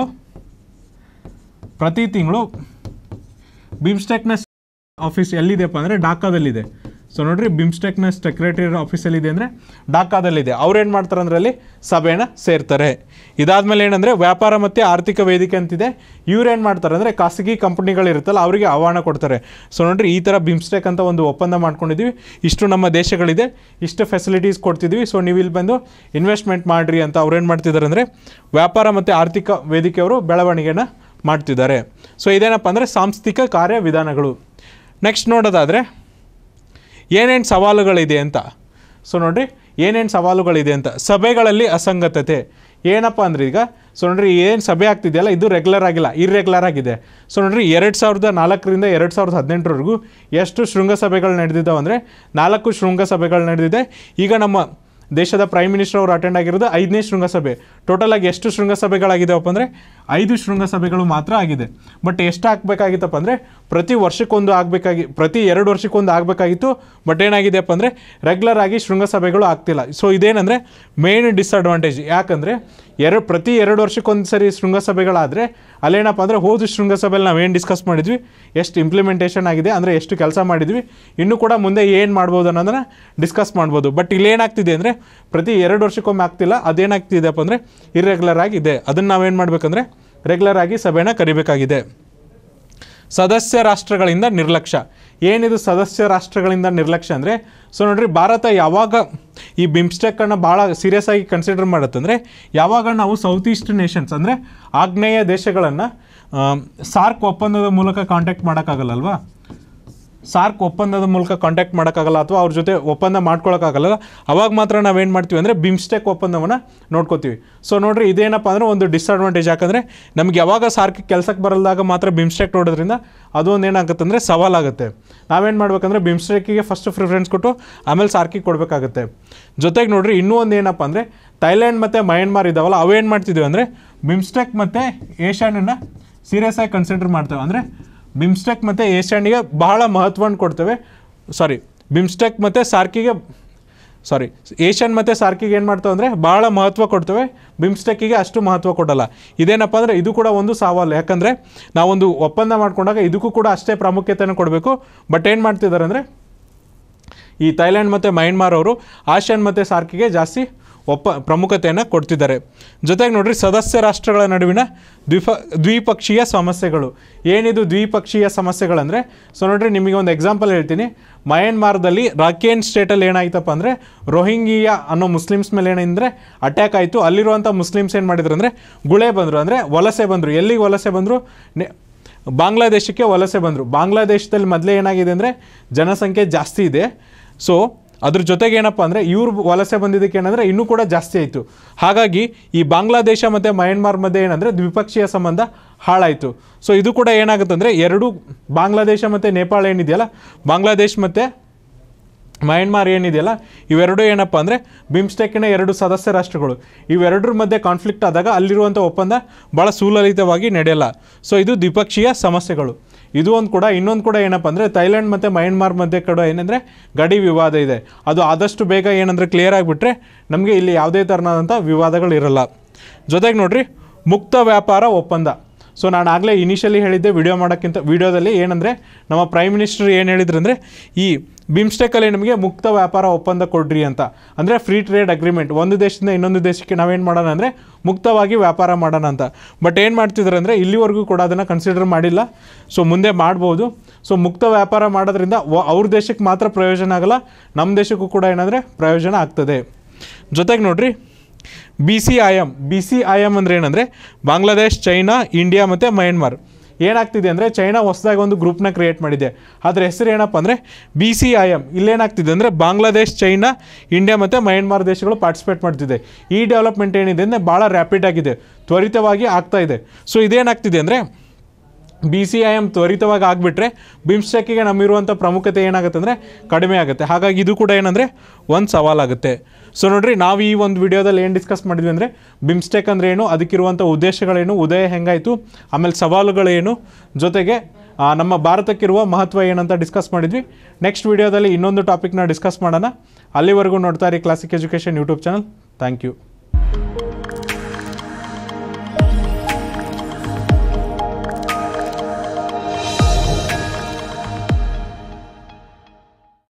ಪ್ರತಿ ತಿಂಗಳು ಬಿಮ್ಸ್ಟೆಕ್ನ ಆಫೀಸ್ ಎಲ್ಲಿದೆಪ್ಪ ಅಂದರೆ ಡಾಕಾದಲ್ಲಿದೆ ಸೊ ನೋಡ್ರಿ ಬಿಮ್ಸ್ಟೆಕ್ನ ಸೆಕ್ರೆಟರಿ ಆಫೀಸ್ ಎಲ್ಲಿದೆ ಅಂದರೆ ಡಾಕಾದಲ್ಲಿದೆ ಅವ್ರೇನು ಮಾಡ್ತಾರೆ ಅಂದ್ರೆ ಅಲ್ಲಿ ಸಭೆನ ಸೇರ್ತಾರೆ ಇದಾದ್ಮೇಲೆ ಏನಂದರೆ ವ್ಯಾಪಾರ ಮತ್ತು ಆರ್ಥಿಕ ವೇದಿಕೆ ಅಂತಿದೆ ಇವ್ರೇನು ಮಾಡ್ತಾರೆ ಅಂದರೆ ಖಾಸಗಿ ಕಂಪ್ನಿಗಳಿರುತ್ತಲ್ಲ ಅವರಿಗೆ ಆಹ್ವಾನ ಕೊಡ್ತಾರೆ ಸೊ ನೋಡ್ರಿ ಈ ಥರ ಬಿಮ್ಸ್ಟೆಕ್ ಅಂತ ಒಂದು ಒಪ್ಪಂದ ಮಾಡ್ಕೊಂಡಿದ್ದೀವಿ ಇಷ್ಟು ನಮ್ಮ ದೇಶಗಳಿದೆ ಇಷ್ಟು ಫೆಸಿಲಿಟೀಸ್ ಕೊಡ್ತಿದ್ವಿ ಸೊ ನೀವು ಇಲ್ಲಿ ಬಂದು ಇನ್ವೆಸ್ಟ್ಮೆಂಟ್ ಮಾಡಿರಿ ಅಂತ ಅವ್ರೇನು ಮಾಡ್ತಿದ್ದಾರೆ ಅಂದರೆ ವ್ಯಾಪಾರ ಮತ್ತು ಆರ್ಥಿಕ ವೇದಿಕೆಯವರು ಬೆಳವಣಿಗೆನ ಮಾಡ್ತಿದ್ದಾರೆ ಸೊ ಇದೇನಪ್ಪ ಅಂದರೆ ಸಾಂಸ್ಥಿಕ ಕಾರ್ಯವಿಧಾನಗಳು ನೆಕ್ಸ್ಟ್ ನೋಡೋದಾದರೆ ಏನೇನು ಸವಾಲುಗಳಿದೆ ಅಂತ ಸೊ ನೋಡ್ರಿ ಏನೇನು ಸವಾಲುಗಳಿದೆ ಅಂತ ಸಭೆಗಳಲ್ಲಿ ಅಸಂಗತತೆ ಏನಪ್ಪ ಅಂದ್ರೆ ಈಗ ಸೊ ನೋಡ್ರಿ ಏನು ಸಭೆ ಆಗ್ತಿದೆಯಲ್ಲ ಇದು ರೆಗ್ಯುಲರ್ ಆಗಿಲ್ಲ ಇರ್ರೆಗ್ಯುಲರ್ ಆಗಿದೆ ಸೊ ನೋಡ್ರಿ ಎರಡು ಸಾವಿರದ ನಾಲ್ಕರಿಂದ ಎರಡು ಸಾವಿರದ ಹದಿನೆಂಟರವರೆಗೂ ಎಷ್ಟು ಶೃಂಗಸಭೆಗಳು ನಡೆದಿದ್ದಾವೆ ಅಂದರೆ ನಾಲ್ಕು ಶೃಂಗಸಭೆಗಳು ನಡೆದಿದೆ ಈಗ ನಮ್ಮ ದೇಶದ ಪ್ರೈಮ್ ಮಿನಿಸ್ಟರ್ ಅವರು ಅಟೆಂಡ್ ಆಗಿರೋದು ಐದನೇ ಶೃಂಗಸಭೆ ಟೋಟಲ್ ಆಗಿ ಎಷ್ಟು ಶೃಂಗಸಭೆಗಳಾಗಿದ್ದಾವಪ್ಪ ಅಂದರೆ ಐದು ಶೃಂಗಸಭೆಗಳು ಮಾತ್ರ ಆಗಿದೆ ಬಟ್ ಎಷ್ಟು ಆಗಬೇಕಾಗಿತ್ತಪ್ಪ ಅಂದರೆ ಪ್ರತಿ ವರ್ಷಕ್ಕೊಂದು ಆಗಬೇಕಾಗಿ ಪ್ರತಿ ಎರಡು ವರ್ಷಕ್ಕೊಂದು ಆಗಬೇಕಾಗಿತ್ತು ಬಟ್ ಏನಾಗಿದೆಯಪ್ಪ ಅಂದರೆ ರೆಗ್ಯುಲರ್ ಆಗಿ ಶೃಂಗಸಭೆಗಳು ಆಗ್ತಿಲ್ಲ ಸೊ ಇದೇನಂದರೆ ಮೇನ್ ಡಿಸ್ಅಡ್ವಾಂಟೇಜ್ ಯಾಕಂದರೆ ಎರಡು ಪ್ರತಿ ಎರಡು ವರ್ಷಕ್ಕೊಂದು ಸರಿ ಶೃಂಗಸಭೆಗಳಾದರೆ ಅಲ್ಲೇನಪ್ಪ ಅಂದರೆ ಹೋದ ಶೃಂಗಸಭೆಯಲ್ಲಿ ನಾವೇನು ಡಿಸ್ಕಸ್ ಮಾಡಿದ್ವಿ ಎಷ್ಟು ಇಂಪ್ಲಿಮೆಂಟೇಷನ್ ಆಗಿದೆ ಅಂದರೆ ಎಷ್ಟು ಕೆಲಸ ಮಾಡಿದ್ವಿ ಇನ್ನೂ ಕೂಡ ಮುಂದೆ ಏನು ಮಾಡ್ಬೋದು ಅನ್ನೋದನ್ನು ಡಿಸ್ಕಸ್ ಮಾಡ್ಬೋದು ಬಟ್ ಇಲ್ಲಿ ಏನಾಗ್ತಿದೆ ಅಂದರೆ ಪ್ರತಿ ಎರಡು ವರ್ಷಕ್ಕೊಮ್ಮೆ ಆಗ್ತಿಲ್ಲ ಅದೇನಾಗ್ತಿದೆಪ್ಪ ಅಂದರೆ ಇರ್ರೆಗ್ಯುಲರ್ ಆಗಿದೆ ಅದನ್ನು ನಾವೇನು ಮಾಡಬೇಕಂದ್ರೆ ರೆಗ್ಯುಲರ್ ಆಗಿ ಸಭೆನ ಕರಿಬೇಕಾಗಿದೆ ಸದಸ್ಯ ರಾಷ್ಟ್ರಗಳಿಂದ ನಿರ್ಲಕ್ಷ್ಯ ಏನಿದು ಸದಸ್ಯ ರಾಷ್ಟ್ರಗಳಿಂದ ನಿರ್ಲಕ್ಷ್ಯ ಅಂದರೆ ಸೊ ನೋಡ್ರಿ ಭಾರತ ಯಾವಾಗ ಈ ಬಿಮ್ಸ್ಟೆಕ್ಕನ್ನು ಭಾಳ ಸೀರಿಯಸ್ ಆಗಿ ಕನ್ಸಿಡರ್ ಮಾಡುತ್ತಂದರೆ ಯಾವಾಗ ನಾವು ಸೌತ್ ಈಸ್ಟ್ ನೇಷನ್ಸ್ ಅಂದರೆ ಆಗ್ನೇಯ ದೇಶಗಳನ್ನು ಸಾರ್ಕ್ ಒಪ್ಪಂದದ ಮೂಲಕ ಕಾಂಟ್ಯಾಕ್ಟ್ ಮಾಡೋಕ್ಕಾಗಲ್ಲಲ್ವಾ ಸಾರ್ಕ್ ಒಪ್ಪಂದದ ಮೂಲಕ ಕಾಂಟ್ಯಾಕ್ಟ್ ಮಾಡೋಕ್ಕಾಗಲ್ಲ ಅಥವಾ ಅವ್ರ ಜೊತೆ ಒಪ್ಪಂದ ಮಾಡ್ಕೊಳಕ್ಕಾಗಲ್ಲ ಅವಾಗ ಮಾತ್ರ ನಾವೇನು ಮಾಡ್ತೀವಿ ಅಂದರೆ ಬಿಮ್ಸ್ಟೆಕ್ ಒಪ್ಪಂದವನ್ನು ನೋಡ್ಕೋತೀವಿ ಸೊ ನೋಡ್ರಿ ಇದೇನಪ್ಪ ಅಂದರೆ ಒಂದು ಡಿಸ್ಅಡ್ವಾಂಟೇಜ್ ಯಾಕಂದರೆ ನಮ್ಗೆ ಯಾವಾಗ ಸಾರ್ಕ್ ಕೆಲಸಕ್ಕೆ ಬರಲ್ದಾಗ ಮಾತ್ರ ಬಿಮ್ಸ್ಟೆಕ್ ನೋಡೋದ್ರಿಂದ ಅದು ಒಂದು ಏನಾಗುತ್ತೆ ಅಂದರೆ ಸವಾಲಾಗುತ್ತೆ ನಾವೇನು ಮಾಡ್ಬೇಕಂದ್ರೆ ಬಿಮ್ಸ್ಟೆಕ್ಕಿಗೆ ಫಸ್ಟ್ ಪ್ರಿಫರೆನ್ಸ್ ಕೊಟ್ಟು ಆಮೇಲೆ ಸಾರ್ಕಿಗೆ ಕೊಡಬೇಕಾಗುತ್ತೆ ಜೊತೆಗೆ ನೋಡ್ರಿ ಇನ್ನೂ ಒಂದು ಏನಪ್ಪ ಅಂದರೆ ಥೈಲ್ಯಾಂಡ್ ಮತ್ತು ಮಯನ್ಮಾರ್ ಇದಾವಲ್ಲ ಅವೇನು ಮಾಡ್ತಿದ್ದೀವಿ ಅಂದರೆ ಬಿಮ್ಸ್ಟೆಕ್ ಮತ್ತು ಏಷ್ಯಾನನ್ನು ಸೀರಿಯಸ್ ಆಗಿ ಕನ್ಸಿಡರ್ ಮಾಡ್ತೇವೆ ಅಂದರೆ ಬಿಮ್ಸ್ಟೆಕ್ ಮತ್ತು ಏಷ್ಯಾನಿಗೆ ಬಹಳ ಮಹತ್ವವನ್ನು ಕೊಡ್ತೇವೆ ಸಾರಿ ಬಿಮ್ಸ್ಟೆಕ್ ಮತ್ತು ಸಾರ್ಕಿಗೆ ಸಾರಿ ಏಷ್ಯನ್ ಮತ್ತು ಸಾರ್ಕಿಗೆ ಏನು ಮಾಡ್ತೇವೆ ಅಂದರೆ ಭಾಳ ಮಹತ್ವ ಕೊಡ್ತೇವೆ ಬಿಮ್ಸ್ಟೆಕ್ಕಿಗೆ ಅಷ್ಟು ಮಹತ್ವ ಕೊಡಲ್ಲ ಇದೇನಪ್ಪ ಅಂದರೆ ಇದು ಕೂಡ ಒಂದು ಸವಾಲು ಯಾಕಂದರೆ ನಾವೊಂದು ಒಪ್ಪಂದ ಮಾಡ್ಕೊಂಡಾಗ ಇದಕ್ಕೂ ಕೂಡ ಅಷ್ಟೇ ಪ್ರಾಮುಖ್ಯತೆಯನ್ನು ಕೊಡಬೇಕು ಬಟ್ ಏನು ಮಾಡ್ತಿದ್ದಾರೆ ಅಂದರೆ ಈ ಥೈಲ್ಯಾಂಡ್ ಮತ್ತು ಮಯನ್ಮಾರ್ ಅವರು ಆಸಿಯಾನ್ ಮತ್ತು ಸಾರ್ಕಿಗೆ ಜಾಸ್ತಿ ಒಪ್ಪ ಪ್ರಮುಖತೆಯನ್ನು ಕೊಡ್ತಿದ್ದಾರೆ ಜೊತೆಗೆ ನೋಡ್ರಿ ಸದಸ್ಯ ರಾಷ್ಟ್ರಗಳ ನಡುವಿನ ದ್ವಿಪ ದ್ವಿಪಕ್ಷೀಯ ಸಮಸ್ಯೆಗಳು ಏನಿದು ದ್ವಿಪಕ್ಷೀಯ ಸಮಸ್ಯೆಗಳಂದರೆ ಸೊ ನೋಡ್ರಿ ನಿಮಗೆ ಒಂದು ಎಕ್ಸಾಂಪಲ್ ಹೇಳ್ತೀನಿ ಮಯನ್ಮಾರ್ದಲ್ಲಿ ರಾಕೇನ್ ಸ್ಟೇಟಲ್ಲಿ ಏನಾಯ್ತಪ್ಪ ಅಂದರೆ ರೋಹಿಂಗಿಯಾ ಅನ್ನೋ ಮುಸ್ಲಿಮ್ಸ್ ಮೇಲೆ ಏನಂದರೆ ಅಟ್ಯಾಕ್ ಆಯಿತು ಅಲ್ಲಿರುವಂಥ ಮುಸ್ಲಿಮ್ಸ್ ಏನು ಮಾಡಿದ್ರು ಅಂದರೆ ಗುಳೆ ಬಂದರು ಅಂದರೆ ವಲಸೆ ಬಂದರು ಎಲ್ಲಿಗೆ ವಲಸೆ ಬಂದರು ನೆ ಬಾಂಗ್ಲಾದೇಶಕ್ಕೆ ವಲಸೆ ಬಂದರು ಬಾಂಗ್ಲಾದೇಶದಲ್ಲಿ ಮೊದಲೇ ಏನಾಗಿದೆ ಅಂದರೆ ಜನಸಂಖ್ಯೆ ಜಾಸ್ತಿ ಇದೆ ಸೊ ಅದ್ರ ಜೊತೆಗೆ ಏನಪ್ಪ ಅಂದರೆ ಇವ್ರು ವಲಸೆ ಬಂದಿದ್ದಕ್ಕೆ ಏನಂದರೆ ಇನ್ನೂ ಕೂಡ ಜಾಸ್ತಿ ಆಯಿತು ಹಾಗಾಗಿ ಈ ಬಾಂಗ್ಲಾದೇಶ ಮತ್ತು ಮಯನ್ಮಾರ್ ಮಧ್ಯೆ ಏನಂದರೆ ದ್ವಿಪಕ್ಷೀಯ ಸಂಬಂಧ ಹಾಳಾಯಿತು ಸೊ ಇದು ಕೂಡ ಏನಾಗುತ್ತೆ ಅಂದರೆ ಎರಡು ಬಾಂಗ್ಲಾದೇಶ ಮತ್ತು ನೇಪಾಳ ಏನಿದೆಯಲ್ಲ ಬಾಂಗ್ಲಾದೇಶ್ ಮತ್ತು ಮಯನ್ಮಾರ್ ಏನಿದೆಯಲ್ಲ ಇವೆರಡು ಏನಪ್ಪ ಅಂದರೆ ಬಿಮ್ಸ್ಟೆಕ್ನ ಎರಡು ಸದಸ್ಯ ರಾಷ್ಟ್ರಗಳು ಇವೆರಡರ ಮಧ್ಯೆ ಕಾನ್ಫ್ಲಿಕ್ಟ್ ಆದಾಗ ಅಲ್ಲಿರುವಂಥ ಒಪ್ಪಂದ ಭಾಳ ಸುಲಲಿತವಾಗಿ ನಡೆಯಲ್ಲ ಸೊ ಇದು ದ್ವಿಪಕ್ಷೀಯ ಸಮಸ್ಯೆಗಳು ಇದು ಒಂದು ಕೂಡ ಇನ್ನೊಂದು ಕೂಡ ಏನಪ್ಪ ಅಂದರೆ ಥೈಲ್ಯಾಂಡ್ ಮತ್ತು ಮಯನ್ಮಾರ್ ಮಧ್ಯೆ ಕೂಡ ಏನಂದರೆ ಗಡಿ ವಿವಾದ ಇದೆ ಅದು ಆದಷ್ಟು ಬೇಗ ಏನಂದರೆ ಕ್ಲಿಯರ್ ಆಗಿಬಿಟ್ರೆ ನಮಗೆ ಇಲ್ಲಿ ಯಾವುದೇ ಥರನಾದಂಥ ವಿವಾದಗಳಿರಲ್ಲ ಜೊತೆಗೆ ನೋಡ್ರಿ ಮುಕ್ತ ವ್ಯಾಪಾರ ಒಪ್ಪಂದ ಸೊ ನಾನು ಆಗಲೇ ಇನಿಷಿಯಲಿ ಹೇಳಿದ್ದೆ ವಿಡಿಯೋ ಮಾಡೋಕ್ಕಿಂತ ವಿಡಿಯೋದಲ್ಲಿ ಏನಂದರೆ ನಮ್ಮ ಪ್ರೈಮ್ ಮಿನಿಸ್ಟರ್ ಏನು ಹೇಳಿದ್ರು ಅಂದರೆ ಈ ಬಿಮ್ಸ್ಟೆಕಲ್ಲಿ ನಮಗೆ ಮುಕ್ತ ವ್ಯಾಪಾರ ಒಪ್ಪಂದ ಕೊಡ್ರಿ ಅಂತ ಅಂದರೆ ಫ್ರೀ ಟ್ರೇಡ್ ಅಗ್ರಿಮೆಂಟ್ ಒಂದು ದೇಶದಿಂದ ಇನ್ನೊಂದು ದೇಶಕ್ಕೆ ನಾವೇನು ಮಾಡೋಣ ಅಂದರೆ ಮುಕ್ತವಾಗಿ ವ್ಯಾಪಾರ ಮಾಡೋಣ ಅಂತ ಬಟ್ ಏನು ಮಾಡ್ತಿದ್ದಾರೆ ಅಂದರೆ ಇಲ್ಲಿವರೆಗೂ ಕೂಡ ಅದನ್ನು ಕನ್ಸಿಡರ್ ಮಾಡಿಲ್ಲ ಸೊ ಮುಂದೆ ಮಾಡ್ಬೋದು ಸೊ ಮುಕ್ತ ವ್ಯಾಪಾರ ಮಾಡೋದ್ರಿಂದ ವ- ಅವ್ರ ದೇಶಕ್ಕೆ ಮಾತ್ರ ಪ್ರಯೋಜನ ಆಗಲ್ಲ ನಮ್ಮ ದೇಶಕ್ಕೂ ಕೂಡ ಏನಂದರೆ ಪ್ರಯೋಜನ ಆಗ್ತದೆ ಜೊತೆಗೆ ನೋಡ್ರಿ B C I M B C I M ಅಂದರೆ ಏನಂದರೆ ಬಾಂಗ್ಲಾದೇಶ್ ಚೈನಾ ಇಂಡಿಯಾ ಮತ್ತು ಮಯನ್ಮಾರ್ ಏನಾಗ್ತಿದೆ ಅಂದರೆ ಚೈನಾ ಹೊಸದಾಗಿ ಒಂದು ಗ್ರೂಪ್ನ ಕ್ರಿಯೇಟ್ ಮಾಡಿದೆ ಅದ್ರ ಹೆಸರು ಏನಪ್ಪ ಅಂದರೆ ಬಿ ಸಿ ಐ ಎಮ್ ಇಲ್ಲೇನಾಗ್ತಿದೆ ಅಂದರೆ ಬಾಂಗ್ಲಾದೇಶ್ ಚೈನಾ ಇಂಡಿಯಾ ಮತ್ತು ಮಯನ್ಮಾರ್ ದೇಶಗಳು ಪಾರ್ಟಿಸಿಪೇಟ್ ಮಾಡ್ತಿದೆ ಈ ಡೆವಲಪ್ಮೆಂಟ್ ಏನಿದೆ ಅಂದರೆ ಭಾಳ ರ್ಯಾಪಿಡ್ ಆಗಿದೆ ತ್ವರಿತವಾಗಿ ಆಗ್ತಾ ಇದೆ ಸೊ ಇದೇನಾಗ್ತಿದೆ ಅಂದರೆ ಬಿ ಸಿ ಐ ಎಮ್ ತ್ವರಿತವಾಗಿ ಆಗಿಬಿಟ್ರೆ ಬಿಮ್ಸ್ಟೆಕ್ಕಿಗೆ ನಮ್ಮಿರುವಂಥ ಪ್ರಮುಖತೆ ಏನಾಗುತ್ತೆ ಅಂದರೆ ಕಡಿಮೆ ಆಗುತ್ತೆ ಹಾಗಾಗಿ ಇದು ಕೂಡ ಏನಂದರೆ ಒಂದು ಸವಾಲಾಗುತ್ತೆ ಸೊ ನೋಡ್ರಿ ನಾವು ಈ ಒಂದು ವಿಡಿಯೋದಲ್ಲಿ ಏನು ಡಿಸ್ಕಸ್ ಮಾಡಿದ್ವಿ ಅಂದರೆ ಬಿಮ್ಸ್ಟೆಕ್ ಅಂದರೆ ಏನು ಅದಕ್ಕಿರುವಂಥ ಉದ್ದೇಶಗಳೇನು ಉದಯ ಹೆಂಗಾಯಿತು ಆಮೇಲೆ ಸವಾಲುಗಳೇನು ಜೊತೆಗೆ ಆ, ನಮ್ಮ ಭಾರತಕ್ಕಿರುವ ಮಹತ್ವ ಏನಂತ ಡಿಸ್ಕಸ್ ಮಾಡಿದ್ವಿ ನೆಕ್ಸ್ಟ್ ವಿಡಿಯೋದಲ್ಲಿ ಇನ್ನೊಂದು ಟಾಪಿಕ್ನ ಡಿಸ್ಕಸ್ ಮಾಡೋಣ ಅಲ್ಲಿವರೆಗೂ ನೋಡ್ತಾ ಇರಿ classic education YouTube channel thank you